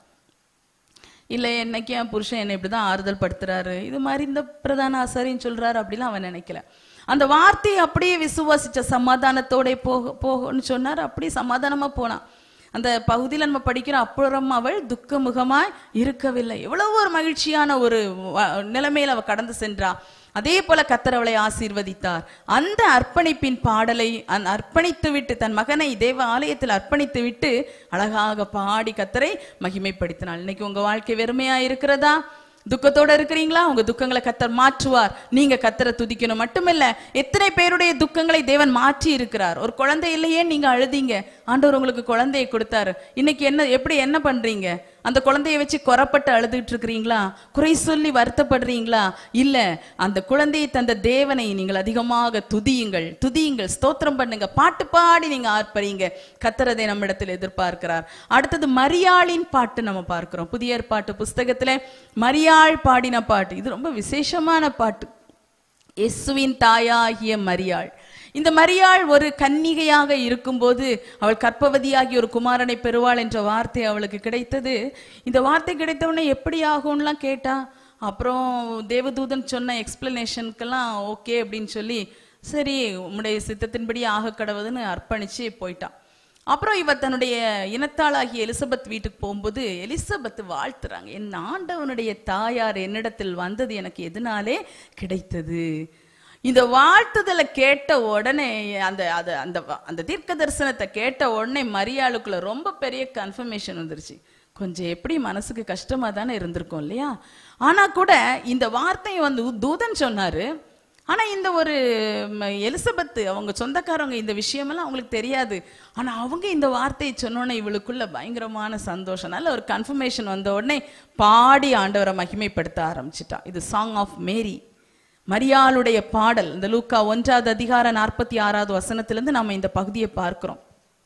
இல்லை என்னைக்கு என் புருஷன் என்னை இப்படிதான் ஆறுதல் படுத்துறாரு இது மாதிரி இந்த பிரதான ஆசாரின்னு சொல்றாரு அப்படிலாம் அவன் நினைக்கல அந்த வார்த்தையை அப்படியே விசுவாசிச்ச சமாதானத்தோட போக போகன்னு சொன்னார் அப்படியே சமாதானமா போனான் அந்த பகுதியில் நம்ம படிக்கிற அப்புறம் அவள் துக்கமுகமாய் இருக்கவில்லை எவ்வளவு ஒரு மகிழ்ச்சியான ஒரு வ- நிலைமையில அவள் கடந்து சென்றா அதே போல கத்தர் அவளை ஆசீர்வதித்தார் அந்த அர்ப்பணிப்பின் பாடலை அந்த அர்ப்பணித்து விட்டு தன் மகனை தேவ ஆலயத்தில் அர்ப்பணித்து விட்டு அழகாக பாடி கத்தரை மகிமைப்படுத்தினாள் இன்னைக்கு உங்க வாழ்க்கை வெறுமையா இருக்கிறதா துக்கத்தோட இருக்கிறீங்களா உங்க துக்கங்களை கத்தர் மாற்றுவார் நீங்க கத்தரை துதிக்கணும் மட்டுமில்ல எத்தனை பேருடைய துக்கங்களை தேவன் மாற்றி இருக்கிறார் ஒரு குழந்தை இல்லையே நீங்க அழுதீங்க ஆண்டவர் உங்களுக்கு குழந்தையை கொடுத்தாரு இன்னைக்கு என்ன எப்படி என்ன பண்றீங்க அந்த குழந்தையை வச்சு குறப்பட்டு அழுதுகிட்டு இருக்கிறீங்களா குறை சொல்லி வருத்தப்படுறீங்களா இல்ல அந்த குழந்தையை தந்த தேவனை நீங்கள் அதிகமாக துதியுங்கள் துதியுங்கள் ஸ்தோத்திரம் பண்ணுங்க பாட்டு பாடி நீங்க ஆர்ப்பரிங்க கத்தரதை நம்மிடத்தில் எதிர்பார்க்கிறார் அடுத்தது மரியாளின் பாட்டு நம்ம பார்க்கிறோம் புதிய ஏற்பாட்டு புஸ்தகத்துல மரியாள் பாடின பாட்டு இது ரொம்ப விசேஷமான பாட்டு இயேசுவின் தாயாகிய மரியாள் இந்த மரியாள் ஒரு கன்னிகையாக இருக்கும்போது அவள் கற்பவதியாகி ஒரு குமாரனை பெறுவாள் என்ற வார்த்தை அவளுக்கு கிடைத்தது இந்த வார்த்தை கிடைத்த உடனே எப்படி ஆகும்லாம் கேட்டா அப்புறம் தேவதூதன் சொன்ன எக்ஸ்பிளனேஷனுக்கெல்லாம் ஓகே அப்படின்னு சொல்லி சரி உம்முடைய சித்தத்தின்படி ஆக கடவுதுன்னு அர்ப்பணிச்சு போயிட்டான் அப்புறம் இவ தன்னுடைய இனத்தாளாகிய எலிசபெத் வீட்டுக்கு போகும்போது எலிசபெத் வாழ்த்துறாங்க என் ஆண்டவனுடைய தாயார் என்னிடத்தில் வந்தது எனக்கு எதனாலே கிடைத்தது இந்த வாழ்த்துதலை கேட்ட உடனே அந்த அது அந்த அந்த தீர்க்க தரிசனத்தை கேட்ட உடனே மரியாளுக்குள்ள ரொம்ப பெரிய கன்ஃபர்மேஷன் வந்துருச்சு கொஞ்சம் எப்படி மனசுக்கு கஷ்டமா தானே இருந்திருக்கும் இல்லையா ஆனா கூட இந்த வார்த்தையை வந்து தூதன் சொன்னாரு ஆனா இந்த ஒரு ம், எலிசபெத் அவங்க சொந்தக்காரங்க இந்த விஷயமெல்லாம் அவங்களுக்கு தெரியாது ஆனா அவங்க இந்த வார்த்தையை சொன்னோன்னே இவளுக்குள்ள பயங்கரமான சந்தோஷம் நல்ல ஒரு கன்ஃபர்மேஷன் வந்த உடனே பாடி ஆண்டவரை மகிமைப்படுத்த ஆரம்பிச்சிட்டா இது சாங் ஆஃப் மேரி மரியாளுடைய பாடல் இந்த லூக்கா ஒன்றாவது அதிகார நாற்பத்தி ஆறாவது வசனத்திலிருந்து நாம இந்த பகுதியை பார்க்கிறோம்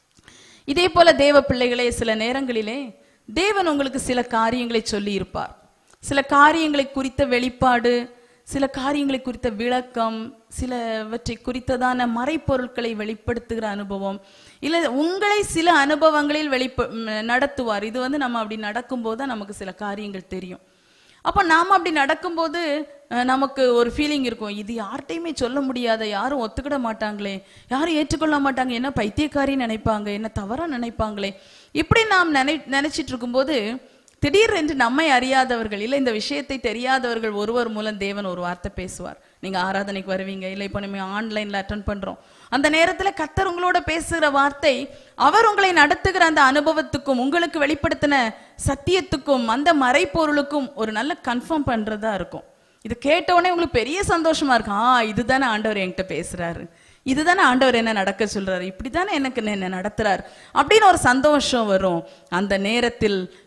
இதே போல தேவ பிள்ளைகளே சில நேரங்களிலே தேவன் உங்களுக்கு சில காரியங்களை சொல்லி இருப்பார் சில காரியங்களை குறித்த வெளிப்பாடு சில காரியங்களை குறித்த விளக்கம் சிலவற்றை குறித்ததான மறைப்பொருட்களை வெளிப்படுத்துகிற அனுபவம் இல்ல உங்களை சில அனுபவங்களில் வெளிப்ப ம், நடத்துவார் இது வந்து நம்ம அப்படி நடக்கும்போது தான் நமக்கு சில காரியங்கள் தெரியும் அப்போ நாம அப்படி நடக்கும்போது அஹ், நமக்கு ஒரு ஃபீலிங் இருக்கும் இது யார்கிட்டயுமே சொல்ல முடியாத யாரும் ஒத்துக்கிட மாட்டாங்களே யாரும் ஏற்றுக்கொள்ள மாட்டாங்க என்ன பைத்தியக்காரின்னு நினைப்பாங்க என்ன தவறா நினைப்பாங்களே இப்படி நாம் நினை நினைச்சிட்டு இருக்கும்போது திடீரென்று நம்மை அறியாதவர்கள் இல்லை இந்த விஷயத்தை தெரியாதவர்கள் ஒருவர் மூலம் தேவன் ஒரு வார்த்தை பேசுவார் நீங்க ஆராதனைக்கு வருவீங்க இல்லை இப்போ நம்ம ஆன்லைன்ல அட்டன் பண்றோம் அந்த நேரத்துல கத்தர் உங்களோட பேசுகிற வார்த்தை அவர் உங்களை நடத்துகிற அந்த அனுபவத்துக்கும் உங்களுக்கு வெளிப்படுத்தின சத்தியத்துக்கும் அந்த மறைப்பொருளுக்கும் ஒரு நல்ல கன்ஃபார்ம் பண்றதா இருக்கும் இது கேட்ட உடனே உங்களுக்கு பெரிய சந்தோஷமா இருக்கும் ஆ இதுதானே ஆண்டவர் என்கிட்ட பேசுறாரு இதுதானே ஆண்டவர் என்ன நடக்க சொல்றாரு இப்படிதானே எனக்கு என்ன நடத்துறார் அப்படின்னு ஒரு சந்தோஷம் வரும் அந்த நேரத்தில்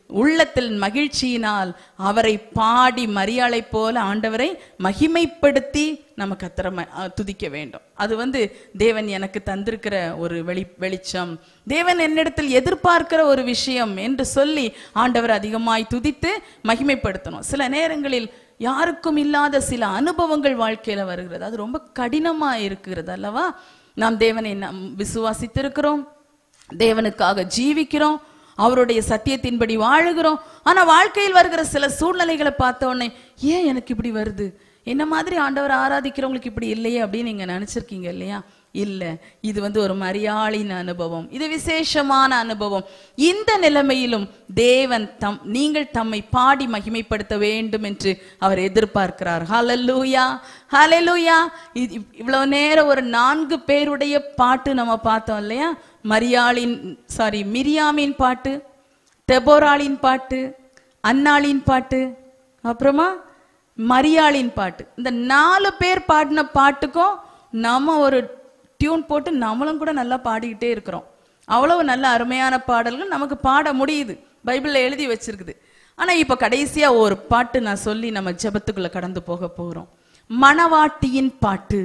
உள்ளத்தில் மகிழ்ச்சியினால் அவரை பாடி மரியாளை போல ஆண்டவரை மகிமைப்படுத்தி நம்ம கத்தரை ம- அஹ் துதிக்க வேண்டும் அது வந்து தேவன் எனக்கு தந்திருக்கிற ஒரு வெளி வெளிச்சம் தேவன் என்னிடத்தில் எதிர்பார்க்கிற ஒரு விஷயம் என்று சொல்லி ஆண்டவர் அதிகமாய் துதித்து மகிமைப்படுத்தணும் சில நேரங்களில் யாருக்கும் இல்லாத சில அனுபவங்கள் வாழ்க்கையில வருகிறது அது ரொம்ப கடினமா இருக்கிறது அல்லவா நாம் தேவனை நம் விசுவாசித்திருக்கிறோம் தேவனுக்காக ஜீவிக்கிறோம் அவருடைய சத்தியத்தின்படி வாழுகிறோம் ஆனா வாழ்க்கையில் வருகிற சில சூழ்நிலைகளை பார்த்த உடனே ஏன் எனக்கு இப்படி வருது என்ன மாதிரி ஆண்டவர் ஆராதிக்கிறவங்களுக்கு இப்படி இல்லையே அப்படின்னு நீங்க நினைச்சிருக்கீங்க இல்லையா இல்ல இது வந்து ஒரு மரியாளின் அனுபவம் இது விசேஷமான அனுபவம் இந்த நிலைமையிலும் தேவன் தம் நீங்கள் தம்மை பாடி மகிமைப்படுத்த வேண்டும் என்று அவர் எதிர்பார்க்கிறார் ஹalleluya ஹalleluya இது இவ்வளவு நேரம் ஒரு நான்கு பேருடைய பாட்டு நம்ம பார்த்தோம் இல்லையா மரியாளின் சாரி மிரியாமின் பாட்டு தெபோராளின் பாட்டு அன்னாளின் பாட்டு அப்புறமா மரியாளின் பாட்டு இந்த நாலு பேர் பாடின பாட்டுக்கும் நம்ம ஒரு டியூன் போட்டு நம்மளும் கூட நல்லா பாடிக்கிட்டே இருக்கிறோம் அவ்வளவு நல்ல அருமையான பாடல்கள் நமக்கு பாட முடியுது பைபிள்ல எழுதி வச்சிருக்குது ஆனா இப்ப கடைசியா ஒரு பாட்டு நான் சொல்லி நம்ம ஜெபத்துக்குள்ள கடந்து போக போறோம் மணவாட்டியின் பாட்டு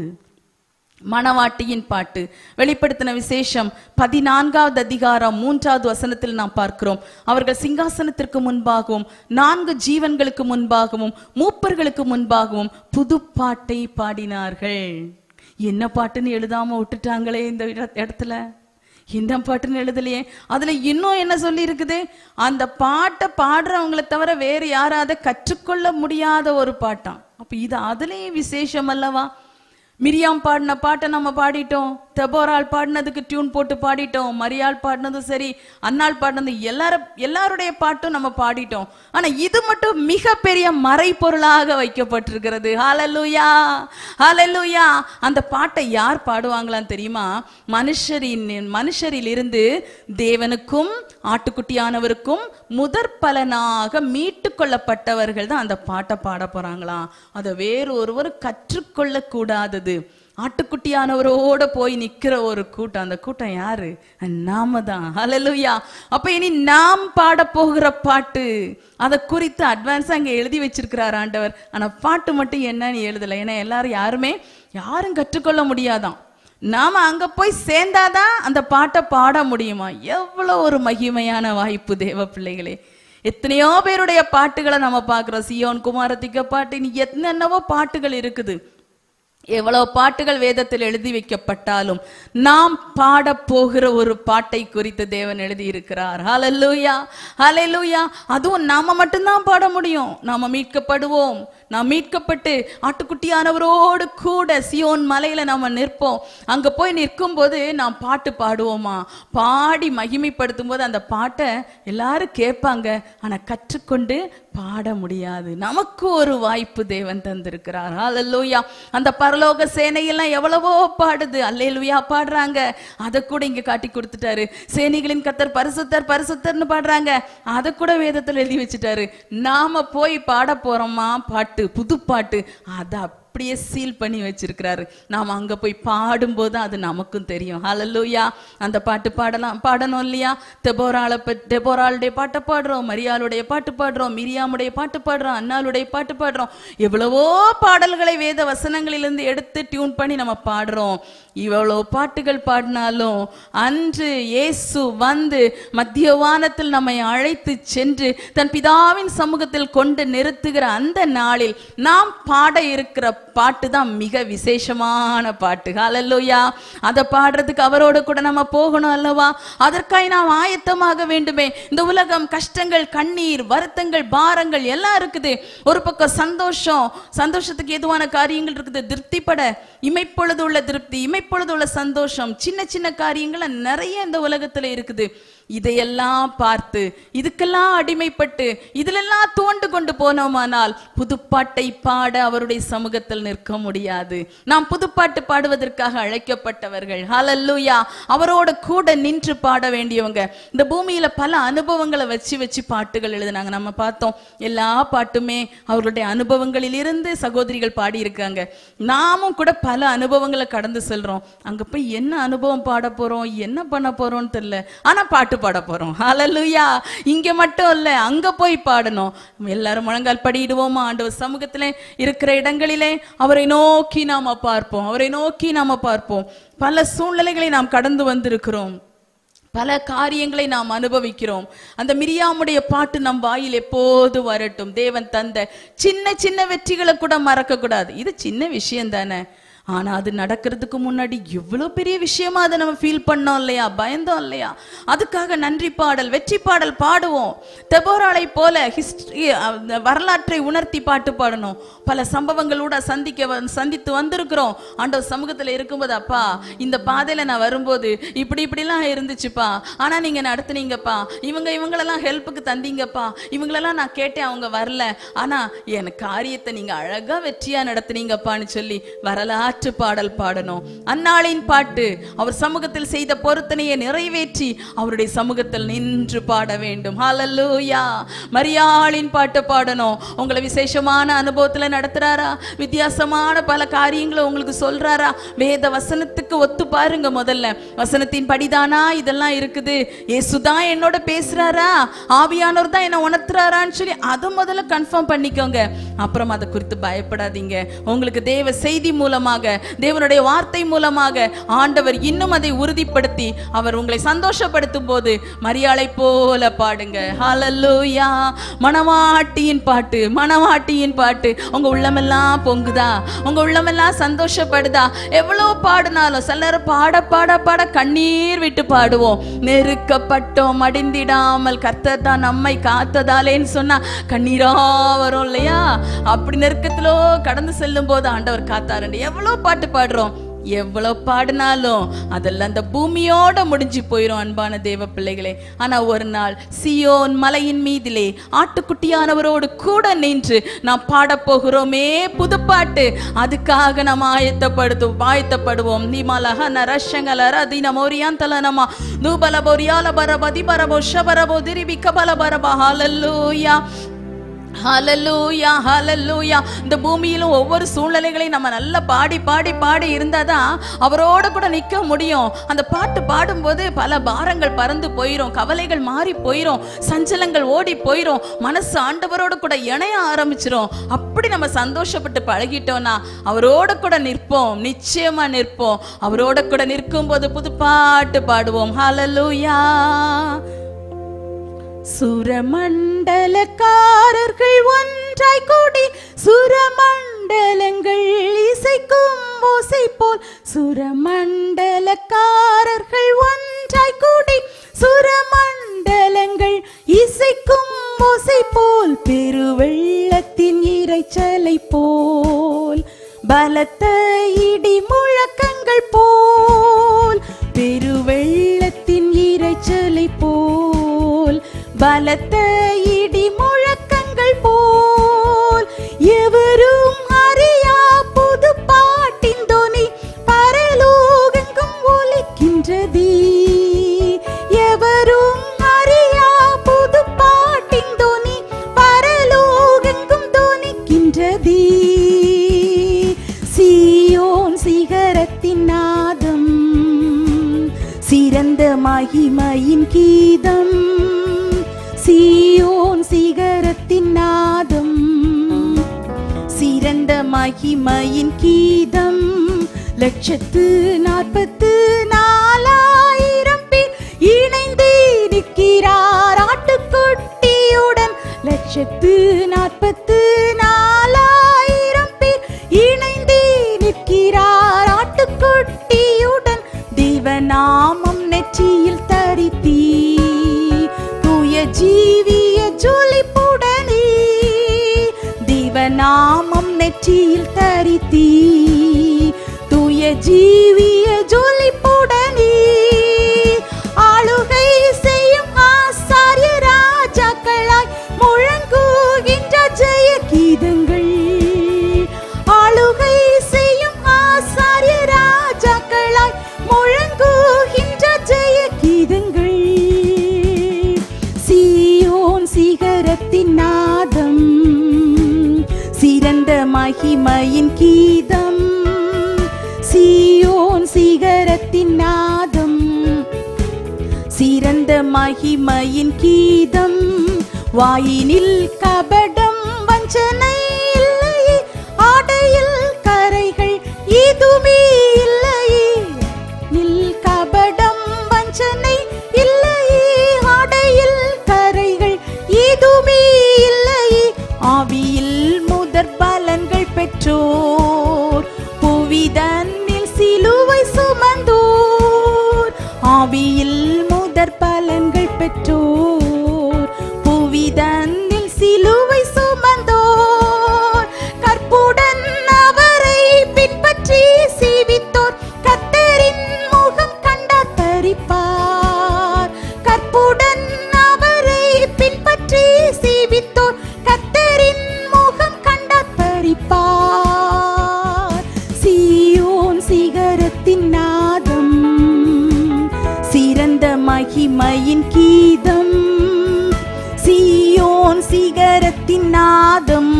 மணவாட்டியின் பாட்டு வெளிப்படுத்தின விசேஷம் பதினான்காவது அதிகாரம் மூன்றாவது வசனத்தில் நாம் பார்க்கிறோம் அவர்கள் சிங்காசனத்திற்கு முன்பாகவும் நான்கு ஜீவன்களுக்கு முன்பாகவும் மூப்பர்களுக்கு முன்பாகவும் புது பாட்டை பாடினார்கள் என்ன பாட்டுன்னு எழுதாம விட்டுட்டாங்களே இந்த இட- இடத்துல என்ன பாட்டுன்னு எழுதலையே அதுல இன்னும் என்ன சொல்லி இருக்குது அந்த பாட்டை பாடுறவங்களை தவிர வேற யாராவது கற்றுக்கொள்ள முடியாத ஒரு பாட்டாம் அப்ப இது அதுலயும் விசேஷம் அல்லவா மிரியாம் பாடின பாட்டை நம்ம பாடிட்டோம் தெபோரால் பாடினதுக்கு டியூன் போட்டு பாடிட்டோம் மரியாள் பாடினதும் சரி அன்னாள் பாடினது எல்லாரும் எல்லாருடைய பாட்டும் நம்ம பாடிட்டோம் ஆனா இது மட்டும் மிகப்பெரிய மறைபொருளாக வைக்கப்பட்டிருக்கிறது ஹalleluya ஹalleluya அந்த பாட்டை யார் பாடுவாங்களான்னு தெரியுமா மனுஷரின் மனுஷரிலிருந்து தேவனுக்கும் ஆட்டுக்குட்டியானவருக்கும் முதற் பலனாக மீட்டு கொள்ளப்பட்டவர்கள் தான் அந்த பாட்டை பாட போறாங்களாம் அதை வேறு ஒருவர் கற்றுக்கொள்ள கூடாதது ஆட்டுக்குட்டியானவரோட போய் நிக்கிற ஒரு கூட்டம் அந்த கூட்டம் யாரு நாம தான் ஹalleluya அப்ப இனி நாம் பாட போகிற பாட்டு அதை குறித்து அட்வான்ஸா அங்க எழுதி வச்சிருக்கிறார் ஆண்டவர் ஆனா பாட்டு மட்டும் என்னன்னு எழுதல ஏன்னா எல்லாரும் யாருமே யாரும் கற்றுக்கொள்ள முடியாதாம் நாம அங்க போய் சேர்ந்தாதான் அந்த பாட்டை பாட முடியுமா எவ்வளவு ஒரு மகிமையான வாய்ப்பு தேவ பிள்ளைகளே எத்தனையோ பேருடைய பாட்டுகளை நம்ம பார்க்கிறோம் சியோன் குமாரத்திக்க பாட்டு இனி என்னென்னவோ பாட்டுகள் இருக்குது எவ்வளவு பாட்டுகள் வேதத்தில் எழுதி வைக்கப்பட்டாலும் நாம் பாட போகிற ஒரு பாட்டை குறித்து தேவன் எழுதி இருக்கிறார் ஹalleluya ஹalleluya அதுவும் நாம மட்டும்தான் பாட முடியும் நாம மீட்கப்படுவோம் நாம் மீட்கப்பட்டு ஆட்டுக்குட்டியானவரோடு கூட சியோன் மலையில நாம நிற்போம் அங்க போய் நிற்கும் போது நாம் பாட்டு பாடுவோமா பாடி மகிமைப்படுத்தும் போது அந்த பாட்டை எல்லாரும் கேட்பாங்க ஆனா கற்றுக்கொண்டு பாட முடியாது நமக்கு ஒரு வாய்ப்பு தேவன் தந்திருக்கிறார் ஹalleluya அந்த பரலோக சேனையெல்லாம் எவ்வளவோ பாடுது அல்லேலுயா பாடுறாங்க அதை கூட இங்க காட்டி கொடுத்துட்டாரு சேனைகளின் கத்தர் பரிசுத்தர் பரிசுத்தர்னு பாடுறாங்க அதை கூட வேதத்துல எழுதி வச்சுட்டாரு நாம போய் பாட போறோமா பாட்டு புது பாட்டு அதை அப்படியே சீல் பண்ணி வச்சிருக்கிறாரு நாம் அங்க போய் பாடும்போது அது நமக்கும் தெரியும் ஹalleluya அந்த பாட்டு பாடலாம் பாடணும் இல்லையா தெபோராள தெபோராளுடைய பாட்டை பாடுறோம் மரியாளுடைய பாட்டு பாடுறோம் மிரியாமுடைய பாட்டு பாடுறோம் அன்னாளுடைய பாட்டு பாடுறோம் எவ்வளவோ பாடல்களை வேத வசனங்களிலிருந்து எடுத்து டியூன் பண்ணி நம்ம பாடுறோம் இவ்வளோ பாட்டுகள் பாடினாலும் அன்று இயேசு வந்து மத்திய வானத்தில் நம்மை அழைத்து சென்று தன் பிதாவின் சமூகத்தில் கொண்டு நிறுத்துகிற அந்த நாளில் நாம் பாட இருக்கிற பாட்டு தான் மிக விசேஷமான பாட்டு ஹalleluya அதை பாடுறதுக்கு அவரோட கூட நம்ம போகணும் அல்லவா அதற்காக நாம் ஆயத்தமாக வேண்டுமே இந்த உலகம் கஷ்டங்கள் கண்ணீர் வருத்தங்கள் பாரங்கள் எல்லாம் இருக்குது ஒரு பக்கம் சந்தோஷம் சந்தோஷத்துக்கு எதுவான காரியங்கள் இருக்குது திருப்திப்பட இமைப்பொழுது உள்ள திருப்தி இமைப்பொழுது உள்ள சந்தோஷம் சின்ன சின்ன காரியங்கள் நிறைய இந்த உலகத்துல இருக்குது இதையெல்லாம் பார்த்து இதுக்கெல்லாம் அடிமைப்பட்டு இதிலெல்லாம் தோண்டு கொண்டு போனோமானால் புதுப்பாட்டை பாட அவருடைய சமூகத்தில் நிற்க முடியாது நாம் புதுப்பாட்டு பாடுவதற்காக அழைக்கப்பட்டவர்கள் ஹalleluya அவரோட கூட நின்று பாட வேண்டியவங்க இந்த பூமியில பல அனுபவங்களை வச்சு வச்சு பாட்டுகள் எழுதினாங்க நம்ம பார்த்தோம் எல்லா பாட்டுமே அவர்களுடைய அனுபவங்களில் இருந்து சகோதரிகள் பாடியிருக்காங்க நாமும் கூட பல அனுபவங்களை கடந்து செல்றோம் அங்க போய் என்ன அனுபவம் பாட போறோம் என்ன பண்ண போறோம்னு தெரியல ஆனா பாட்டு பாட போறோம் ஹalleluya இங்க மட்டும் இல்ல அங்க போய் பாடணும் எல்லாரும் முழங்கால் படியிடுவோமா ஆண்டவர் சமூகத்திலே இருக்கிற இடங்களிலே அவரை நோக்கி நாம பார்ப்போம் அவரை நோக்கி நாம பார்ப்போம் பல சூழ்நிலைகளை நாம் கடந்து வந்திருக்கிறோம் பல காரியங்களை நாம் அனுபவிக்கிறோம் அந்த மிரியாமுடைய பாட்டு நம் வாயில் எப்போது வரட்டும் தேவன் தந்த சின்ன சின்ன வெற்றிகளை கூட மறக்க கூடாது இது சின்ன விஷயம் தானே ஆனா அது நடக்கிறதுக்கு முன்னாடி எவ்வளவு பெரிய விஷயமா அதை நம்ம ஃபீல் பண்ணோம் இல்லையா பயந்தோம் இல்லையா அதுக்காக நன்றி பாடல் வெற்றி பாடல் பாடுவோம் தெபோராளை போல ஹிஸ்டரி வரலாற்றை உணர்த்தி பாட்டு பாடணும் பல சம்பவங்களோட சந்திக்க வ- சந்தித்து வந்திருக்கிறோம் ஆண்டவர் சமூகத்துல இருக்கும்போது அப்பா இந்த பாதையில நான் வரும்போது இப்படி இப்படிலாம் இருந்துச்சுப்பா ஆனா நீங்க நடத்துனீங்கப்பா இவங்க இவங்களெல்லாம் ஹெல்ப்புக்கு தந்தீங்கப்பா இவங்களெல்லாம் நான் கேட்டேன் அவங்க வரல ஆனா என் காரியத்தை நீங்க அழகா வெற்றியா நடத்துனீங்கப்பான்னு சொல்லி வரலாற்று பாடல் பாடணும் அந்நாளின் பாட்டு அவர் சமூகத்தில் செய்த பொருத்தனையை நிறைவேற்றி அவருடைய சமூகத்தில் நின்று பாட வேண்டும் ஹalleluya மரியாளின் பாட்டு பாடணும் உங்களை விசேஷமான அனுபவத்துல நடத்துறாரா வித்தியாசமான பல காரியங்களை உங்களுக்கு சொல்றாரா வேத வசனத்துக்கு ஒத்து பாருங்க முதல்ல வசனத்தின் படிதானா இதெல்லாம் இருக்குது இயேசுதான் என்னோட பேசுறாரா ஆவியானவர் தான் என்ன உணர்த்துறாரான்னு சொல்லி அதை முதல்ல கன்ஃபார்ம் பண்ணிக்கோங்க அப்புறம் அதை குறித்து பயப்படாதீங்க உங்களுக்கு தேவ செய்தி மூலமாக தேவனுடைய வார்த்தை மூலமாக ஆண்டவர் இன்னும் அதை உறுதிப்படுத்தி அவர் உங்களை சந்தோஷப்படுத்தும் போது மரியாளை போல பாடுங்க ஹalleluya மணவாட்டியின் பாட்டு மணவாட்டியின் பாட்டு உங்க உள்ளமெல்லாம் பொங்குதா உங்க உள்ளமெல்லாம் சந்தோஷப்படுதா எவ்வளவு பாடினாலும் சில நேரம் பாட பாட பாட கண்ணீர் விட்டு பாடுவோம் நெருக்கப்பட்டோம் மடிந்திடாமல் கர்த்தர் தான் நம்மை காத்ததாலேன்னு சொன்னா கண்ணீரா வரும் இல்லையா அப்படி நெருக்கத்திலோ கடந்து செல்லும் போது ஆண்டவர் காத்தாருண்டு எவ்வளவு பாட்டு பாடுறோம் எவ்வளவு பாடினாலும் அதெல்லாம் அந்த பூமியோட முடிஞ்சு போயிரும் அன்பான தேவ பிள்ளைகளே ஆனா ஒரு நாள் சியோன் மலையின் மீதிலே ஆட்டுக்குட்டியானவரோடு கூட நின்று நாம் பாடப் போகிறோமே புதுப்பாட்டு அதுக்காக நாம் ஆயத்தப்படுத்தும் ஆயத்தப்படுவோம் நீமாலக நரஷங்கலர அதின மோரியாந்தல நம நூபல பொரியால பரபதி பரபோ ஷபரபோ திரிபி கபல பரப ஹalleluya ஹalleluya ஹalleluya இந்த பூமியிலும் ஒவ்வொரு சூழ்நிலைகளையும் நம்ம நல்லா பாடி பாடி பாடி இருந்தாதான் அவரோட கூட நிக்க முடியும் அந்த பாட்டு பாடும்போது பல பாரங்கள் பறந்து போயிரும் கவலைகள் மாறி போயிரும் சஞ்சலங்கள் ஓடி போயிரும் மனசு ஆண்டவரோட கூட இணைய ஆரம்பிச்சிரும் அப்படி நம்ம சந்தோஷப்பட்டு பழகிட்டோம்னா அவரோட கூட நிற்போம் நிச்சயமா நிற்போம் அவரோட கூட நிற்கும் போது புது பாட்டு பாடுவோம் ஹalleluya சுரமண்டலக்காரர்கள் ஒன்றாய் கூடி சுரமண்டலங்கள் இசைக்கும் ஓசை போல் சுரமண்டலக்காரர்கள் ஒன்றாய் கூடி சுரமண்டலங்கள் இசைக்கும் ஓசை போல் பெருவெள்ளத்தின் இரைச்சலை போல் பலத்த இடி முழக்கங்கள் போல் பெருவெள்ளத்தின் இரைச்சலை போல் பலத்த இடி முழக்கங்கள் போல் எவரும் அறியா புது பாட்டின் தொனி பரலோகெங்கும் ஒலிக்கின்றதே எவரும் அறியா புது பாட்டின் தொனி பரலோகெங்கும் தொனிக்கின்றதே சீயோன் சிகரத்தின் நாதம் சிறந்த மகிமையின் கீதம் சீயோன் சிகரத்தின் நாதம் சிறந்த மகிமையின் கீதம் லட்சத்து நாற்பத்து நாலாயிரம் பேர் இணைந்து நிற்கிறார் ஆட்டுக்குட்டியுடன் லட்சத்து நாற்பத்து நாலாயிரம் பேர் இணைந்து நிற்கிறார் ஆட்டுக்குட்டியுடன் தேவநாமம் நெற்றியில் தரித்தீ தூய ஜீவிய ஜொலிப்புடனே தேவநாமம் நெற்றியில் தரித்தீ தூய ஜீவிய ஜொலிப்புடனே ஆளுகை செய்யும் ஆசாரிய ராஜாக்களாய் முழங்குகின்ற ஜெய கீதங்கள் ஆளுகை செய்யும் ஆசாரிய ராஜாக்களாய் முழங்குகின்ற ஜெய கீதங்கள் சீயோன் சிகரத்தின் நாதம் சிறந்த மகிமையின் கீதம் சீயோன் சிகரத்தின் நாதம் சிறந்த சிறந்த மகிமையின் கீதம் வாயினில் கபடம் வஞ்சனை இல்லையே ஆடையில் கரைகள் இதுமே இல்லையே நில் கபடம் வஞ்சனை இல்லையே ஆடையில் கரைகள் இதுமே இல்லையே ஆவியில் முதற் பலன்கள் பெற்றோர் புவிதன்னில் சிலுவை சுமந்தோர் ஆவியில் முதற் பலன்கள் பெற்றோர் புவிதன்னில் சிலுவை சுமந்தோர் கற்புடன் அவரை பின்பற்றி சீவித்தோர் கத்தரின் முகம் கண்டார் தரிப்பார் கற்புடன் அவரை பின்பற்றி சீவித்தோர் கத்தரின் முகம் கண்டார் தரிப்பார் சீயோன் சிகரத்தின் நாதம் சிறந்த மகிமையின் கீதம் சீயோன் சிகரத்தின் நாதம்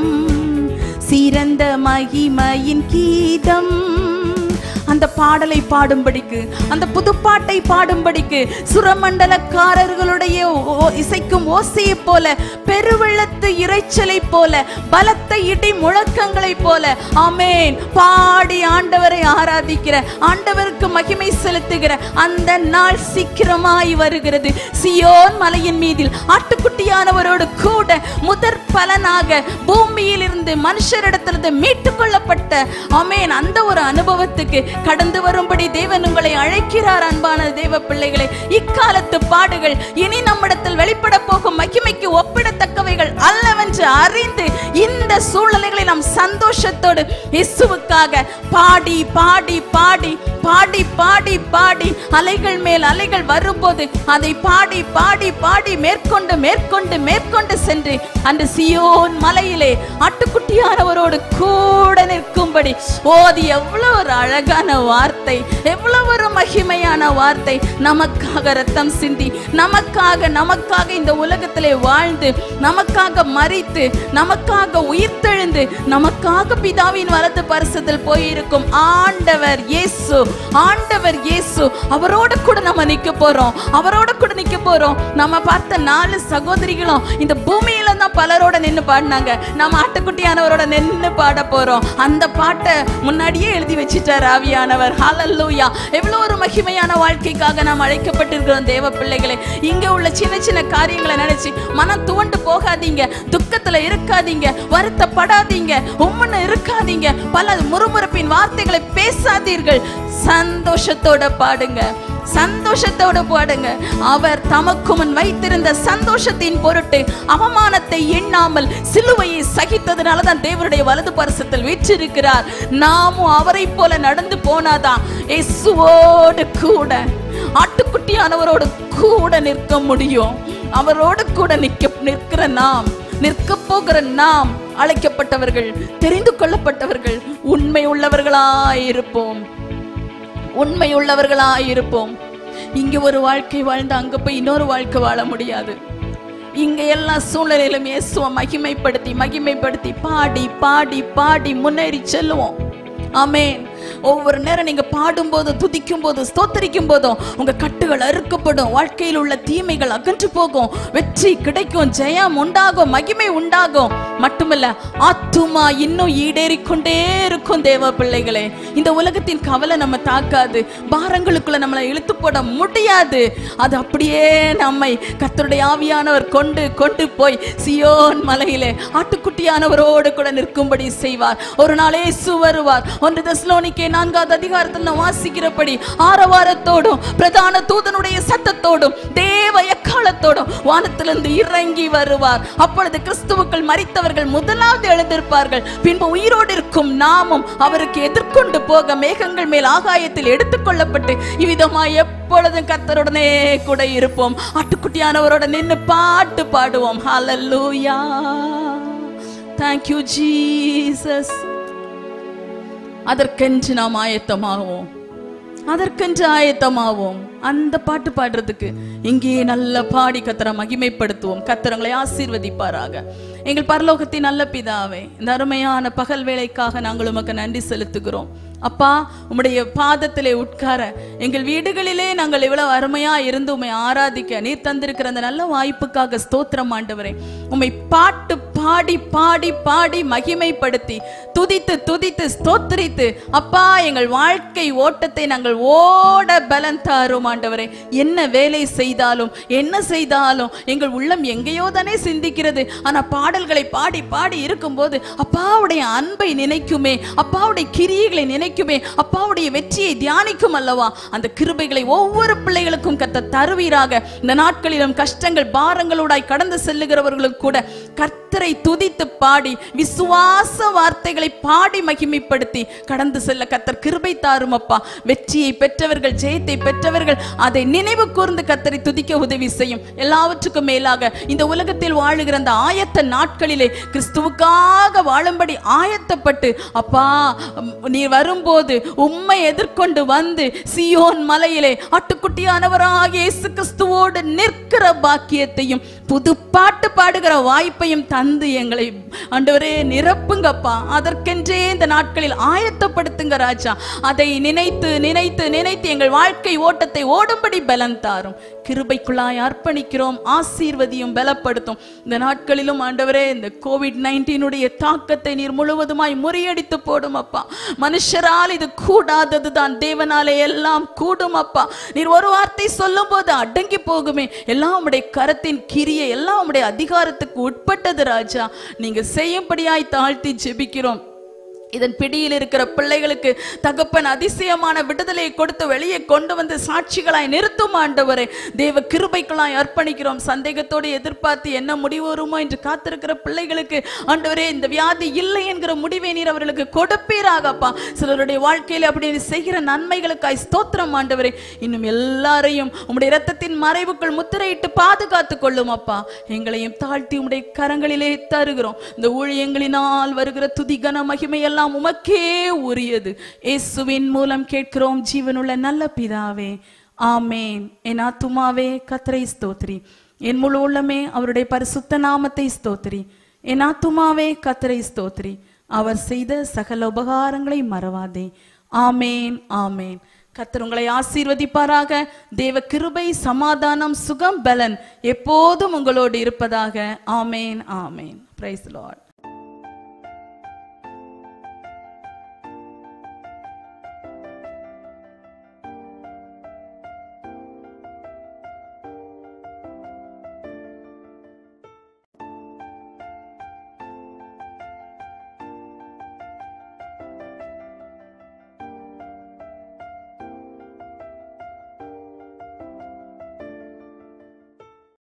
சிறந்த மகிமையின் கீதம் அந்த பாடலை பாடும்படிக்கு அந்த புதுப்பாட்டை பாடும்படிக்கு சுரமண்டலக்காரர்களுடைய ஓ- இசைக்கும் ஓசையைப் போல பெருவெள்ளத்து இரைச்சலை போல பலத்த இடி முழக்கங்களை போல ஆமேன் பாடி ஆண்டவரை ஆராதிக்கிற ஆண்டவருக்கு மகிமை செலுத்துகிற அந்த நாள் சீக்கிரமாய் வருகிறது சியோன் மலையின் மீதில் ஆட்டுக்குட்டியானவரோடு கூட முதற் பலனாக பூமியில் இருந்து மனுஷரிடத்திலிருந்து மீட்டுக் கொள்ளப்பட்ட ஆமேன் அந்த ஒரு அனுபவத்துக்கு கடந்து வரும்படி தேவன் உங்களை அழைக்கிறார் அன்பான தேவ பிள்ளைகளே இக்காலத்து பாடுகள் இனி நம்மிடத்தில் வெளிப்பட போகும் மகிமைக்கு ஒப்பிடத்தக்கவைகள் அல்லவென்று அறிந்து இந்த சூழ்நிலைகளை நாம் சந்தோஷத்தோடு இயேசுவுக்காக பாடி பாடி பாடி பாடி பாடி பாடி அலைகள் மேல் அலைகள் வரும்போது அதை பாடி பாடி பாடி மேற்கொண்டு மேற்கொண்டு மேற்கொண்டு சென்று அந்த சியோன் மலையிலே ஆட்டுக்குட்டியானவரோடு கூட நிற்கும்படி ஓதி எவ்வளவு ஒரு அழகான வார்த்தை எவ்வளவு ஒரு மகிமையான வார்த்தை நமக்காக ரத்தம் சிந்தி நமக்காக நமக்காக இந்த உலகத்திலே வாழ்ந்து நமக்காக மறித்து நமக்காக உயிர்த்தெழுந்து நமக்காக பிதாவின் வலது பரிசத்தில் போயிருக்கும் ஆண்டவர் இயேசு ஆண்டவர் இயேசு அவரோட கூட நம்ம நிக்க போறோம் அவரோட கூட நிக்க போறோம் நம்ம பார்த்த நாலு சகோதரிகளும் இந்த பூமியில தான் பலரோட நின்னு பாடினாங்க நம்ம ஆட்டுக்குட்டியானவரோட நின்னு பாட போறோம் அந்த பாட்டை முன்னாடியே எழுதி வச்சிட்டார் ஆவியானவர் ஹalleluya எவ்வளவு ஒரு மகிமையான வாழ்க்கைக்காக நாம் அழைக்கப்பட்டிருக்கிறோம் தேவ பிள்ளைகளே இங்க உள்ள சின்ன சின்ன காரியங்களை நினைச்சு மனம் துவண்டு போகாதீங்க துக்கத்துல இருக்காதீங்க வருத்தப்படாதீங்க உம்முன்னு இருக்காதீங்க பல முறுமுறுப்பின் வார்த்தைகளை பேசாதீர்கள் சந்தோஷத்தோட பாடுங்க சந்தோஷத்தோட பாடுங்க அவர் தமக்கு முன் வைத்திருந்த சந்தோஷத்தின் பொருட்டு அவமானத்தை எண்ணாமல் சிலுவையை சகித்ததுனால தான் தேவனுடைய வலது பரிசத்தில் வீற்றிருக்கிறார் நாமும் அவரை போல நடந்து போனாதான் இயேசுவோடு கூட ஆட்டுக்குட்டியானவரோடு கூட நிற்க முடியும் அவரோடு கூட நிற்க நிற்கிற நாம் நிற்க போகிற நாம் அழைக்கப்பட்டவர்கள் தெரிந்து கொள்ளப்பட்டவர்கள் உண்மை உள்ளவர்களாயிருப்போம் உண்மை உள்ளவர்களாய் இருப்போம் இங்க ஒரு வாழ்க்கை வாழ்ந்து அங்க போய் இன்னொரு வாழ்க்கை வாழ முடியாது இங்க எல்லா சூழ்நிலையிலும் இயேசுவை மகிமைப்படுத்தி மகிமைப்படுத்தி பாடி பாடி பாடி முன்னேறி செல்லுவோம் ஆமென் ஒவ்வொரு நேரம் நீங்க பாடும்போது துதிக்கும் போது ஸ்தோத்தரிக்கும் போதும் உங்க கட்டுகள் அறுக்கப்படும் வாழ்க்கையில் உள்ள தீமைகள் அகன்று போகும் வெற்றி கிடைக்கும் ஜெயம் உண்டாகும் மகிமை உண்டாகும் மட்டுமல்ல ஆத்துமா இன்னும் ஈடேறிக்கொண்டே இருக்கும் தேவ பிள்ளைகளே இந்த உலகத்தின் கவலை நம்ம தாக்காது பாரங்களுக்குள்ள நம்மளை இழுத்து போட முடியாது அது அப்படியே நம்மை கர்த்தருடைய ஆவியானவர் கொண்டு கொண்டு போய் சியோன் மலையிலே ஆட்டுக்குட்டியானவரோடு கூட நிற்கும்படி செய்வார் ஒரு நாள் இயேசு வருவார் ஒன்று தெசலோனிக்கே நான்காவது அதிகாரத்தில் நாம் வாசிக்கிறபடி ஆரவாரத்தோடும் பிரதான தூதனுடைய சத்தத்தோடும் தேவ எக்காலத்தோடும் வானத்திலிருந்து இறங்கி வருவார் அப்பொழுது கிறிஸ்துவுக்குள் மரித்தவர்கள் முதலாவது எழுந்திருப்பார்கள் பின்பு உயிரோடு இருக்கும் நாமும் அவருக்கு எதிர்கொண்டு போக மேகங்கள் மேல் ஆகாயத்தில் எடுத்துக்கொள்ளப்பட்டு இவ்விதமாய் எப்பொழுதும் கர்த்தருடனே கூட இருப்போம் ஆட்டுக்குட்டியானவரோட நின்னு பாட்டு பாடுவோம் ஹalleluya thank you jesus அதற்கென்று நாம் ஆயத்தமாவோம் அதற்கென்று ஆயத்தமாவோம் அந்த பாட்டு பாடுறதுக்கு இங்கேயே நல்ல பாடி கத்தரை மகிமைப்படுத்துவோம் கத்தரங்களை ஆசீர்வதிப்பாராக எங்கள் பரலோகத்தின் நல்ல பிதாவே இந்த அருமையான பகல் வேலைக்காக நாங்கள் உமக்கு நன்றி செலுத்துகிறோம் அப்பா உம்முடைய பாதத்திலே உட்கார எங்கள் வீடுகளிலே நாங்கள் இவ்வளவு அருமையா இருந்து உம்மை ஆராதிக்க நீர் தந்திருக்கிற அந்த நல்ல வாய்ப்புக்காக ஸ்தோத்திரம் ஆண்டவரே உம்மை பாட்டு பாடி பாடி பாடி மகிமைப்படுத்தி துதித்து துதித்து ஸ்தோத்திரித்து அப்பா எங்கள் வாழ்க்கை ஓட்டத்தை நாங்கள் ஓட பலன் தாரும் ஆண்டவரே என்ன வேலை செய்தாலும் என்ன செய்தாலும் எங்கள் உள்ளம் எங்கேயோ தானே சிந்திக்கிறது ஆனா பாடல்களை பாடி பாடி இருக்கும்போது அப்பாவுடைய அன்பை நினைக்குமே அப்பாவுடைய கிரியைகளை நினைக்குமே அப்பாவுடைய வெற்றியை தியானிக்கும் அல்லவா அந்த கிருபைகளை ஒவ்வொரு பிள்ளைகளுக்கும் கத்த தருவீராக இந்த நாட்களிலும் கஷ்டங்கள் பாரங்களோடாய் கடந்து செல்லுகிறவர்களும் கூட கர்த்தரை துதித்து பாடி விசுவாச வார்த்தைகளை பாடி மகிமைப்படுத்தி கடந்து செல்ல கர்த்தர் கிருபை தாரும் அப்பா வெற்றியை பெற்றவர்கள் ஜெயத்தை பெற்றவர்கள் அதை நினைவு கூர்ந்து கர்த்தரை துதிக்க உதவி செய்யும் எல்லாவற்றுக்கும் மேலாக இந்த உலகத்தில் வாழுகிற அந்த ஆயத்த நாட்களிலே கிறிஸ்துவுக்காக வாழும்படி ஆயத்தப்பட்டு அப்பா உம், நீ வரும்போது உம்மை எதிர்கொண்டு வந்து சியோன் மலையிலே ஆட்டுக்குட்டியானவராகிய இயேசு கிறிஸ்துவோடு நிற்கிற பாக்கியத்தையும் புது பாட்டு பாடுகிற வாய்ப்பையும் தந்து எங்களை ஆண்டவரே நிரப்புங்கப்பா அதற்கென்றே இந்த நாட்களில் ஆயத்தப்படுத்துங்க ராஜா அதை நினைத்து நினைத்து நினைத்து எங்கள் வாழ்க்கை ஓட்டத்தை ஓடும்படி பலன் தாரும் கிருபைக்குள்ளாய் அர்ப்பணிக்கிறோம் ஆசீர்வதியும் பலப்படுத்தும் இந்த நாட்களிலும் ஆண்டவரே இந்த கோவிட் நைன்டீனுடைய தாக்கத்தை நீர் முழுவதுமாய் முறியடித்து போடும் அப்பா மனுஷரால் இது கூடாதது தான் தேவனாலே எல்லாம் கூடும் அப்பா நீர் ஒரு வார்த்தை சொல்லும் போது அடங்கி போகுமே எல்லாம் உம்முடைய கரத்தின் கிரியை எல்லாம் உம்முடைய அதிகாரத்துக்கு உட்பட்டது ராஜா நீங்க செய்யும்படியாய் தாழ்த்தி ஜெபிக்கிறோம் இதன் பிடியில் இருக்கிற பிள்ளைகளுக்கு தகப்பன் அதிசயமான விடுதலையை கொடுத்து வெளியே கொண்டு வந்து சாட்சிகளாய் நிறுத்தும் ஆண்டவரே தேவ கிருபைக்குள்ளாய் அர்ப்பணிக்கிறோம் சந்தேகத்தோடு எதிர்பார்த்து என்ன முடிவு வருமோ என்று காத்திருக்கிற பிள்ளைகளுக்கு ஆண்டவரே இந்த வியாதி இல்லை என்கிற முடிவை நீர் அவர்களுக்கு கொடுப்பீராகப்பா சிலருடைய வாழ்க்கையில அப்படி நீர் செய்கிற நன்மைகளுக்காய் ஸ்தோத்திரம் ஆண்டவரே இன்னும் எல்லாரையும் உம்முடைய இரத்தத்தின் மறைவுக்குள் முத்திரையிட்டு பாதுகாத்து கொள்ளும் அப்பா எங்களையும் தாழ்த்தி உம்முடைய கரங்களிலே தருகிறோம் இந்த ஊழியங்களினால் வருகிற துதி கன மகிமை எல்லாம் உமக்கே உரியது இயேசுவின் மூலம் கேட்கிறோம் ஜீவனுள்ள நல்ல பிதாவே ஆமேன் என் ஆத்துமாவே கத்தரை ஸ்தோத்ரி என் முழு உள்ளமே அவருடைய பரிசுத்த நாமத்தை ஸ்தோத்ரி என் ஆத்துமாவே கத்தரை ஸ்தோத்ரி அவர் செய்த சகல உபகாரங்களை மறவாதே ஆமேன் ஆமேன் கர்த்தர் உங்களை ஆசீர்வதிப்பாராக தேவ கிருபை சமாதானம் சுகம் பலன் எப்போதும் உங்களோடு இருப்பதாக ஆமேன் ஆமேன் பிரைஸ் லார்ட்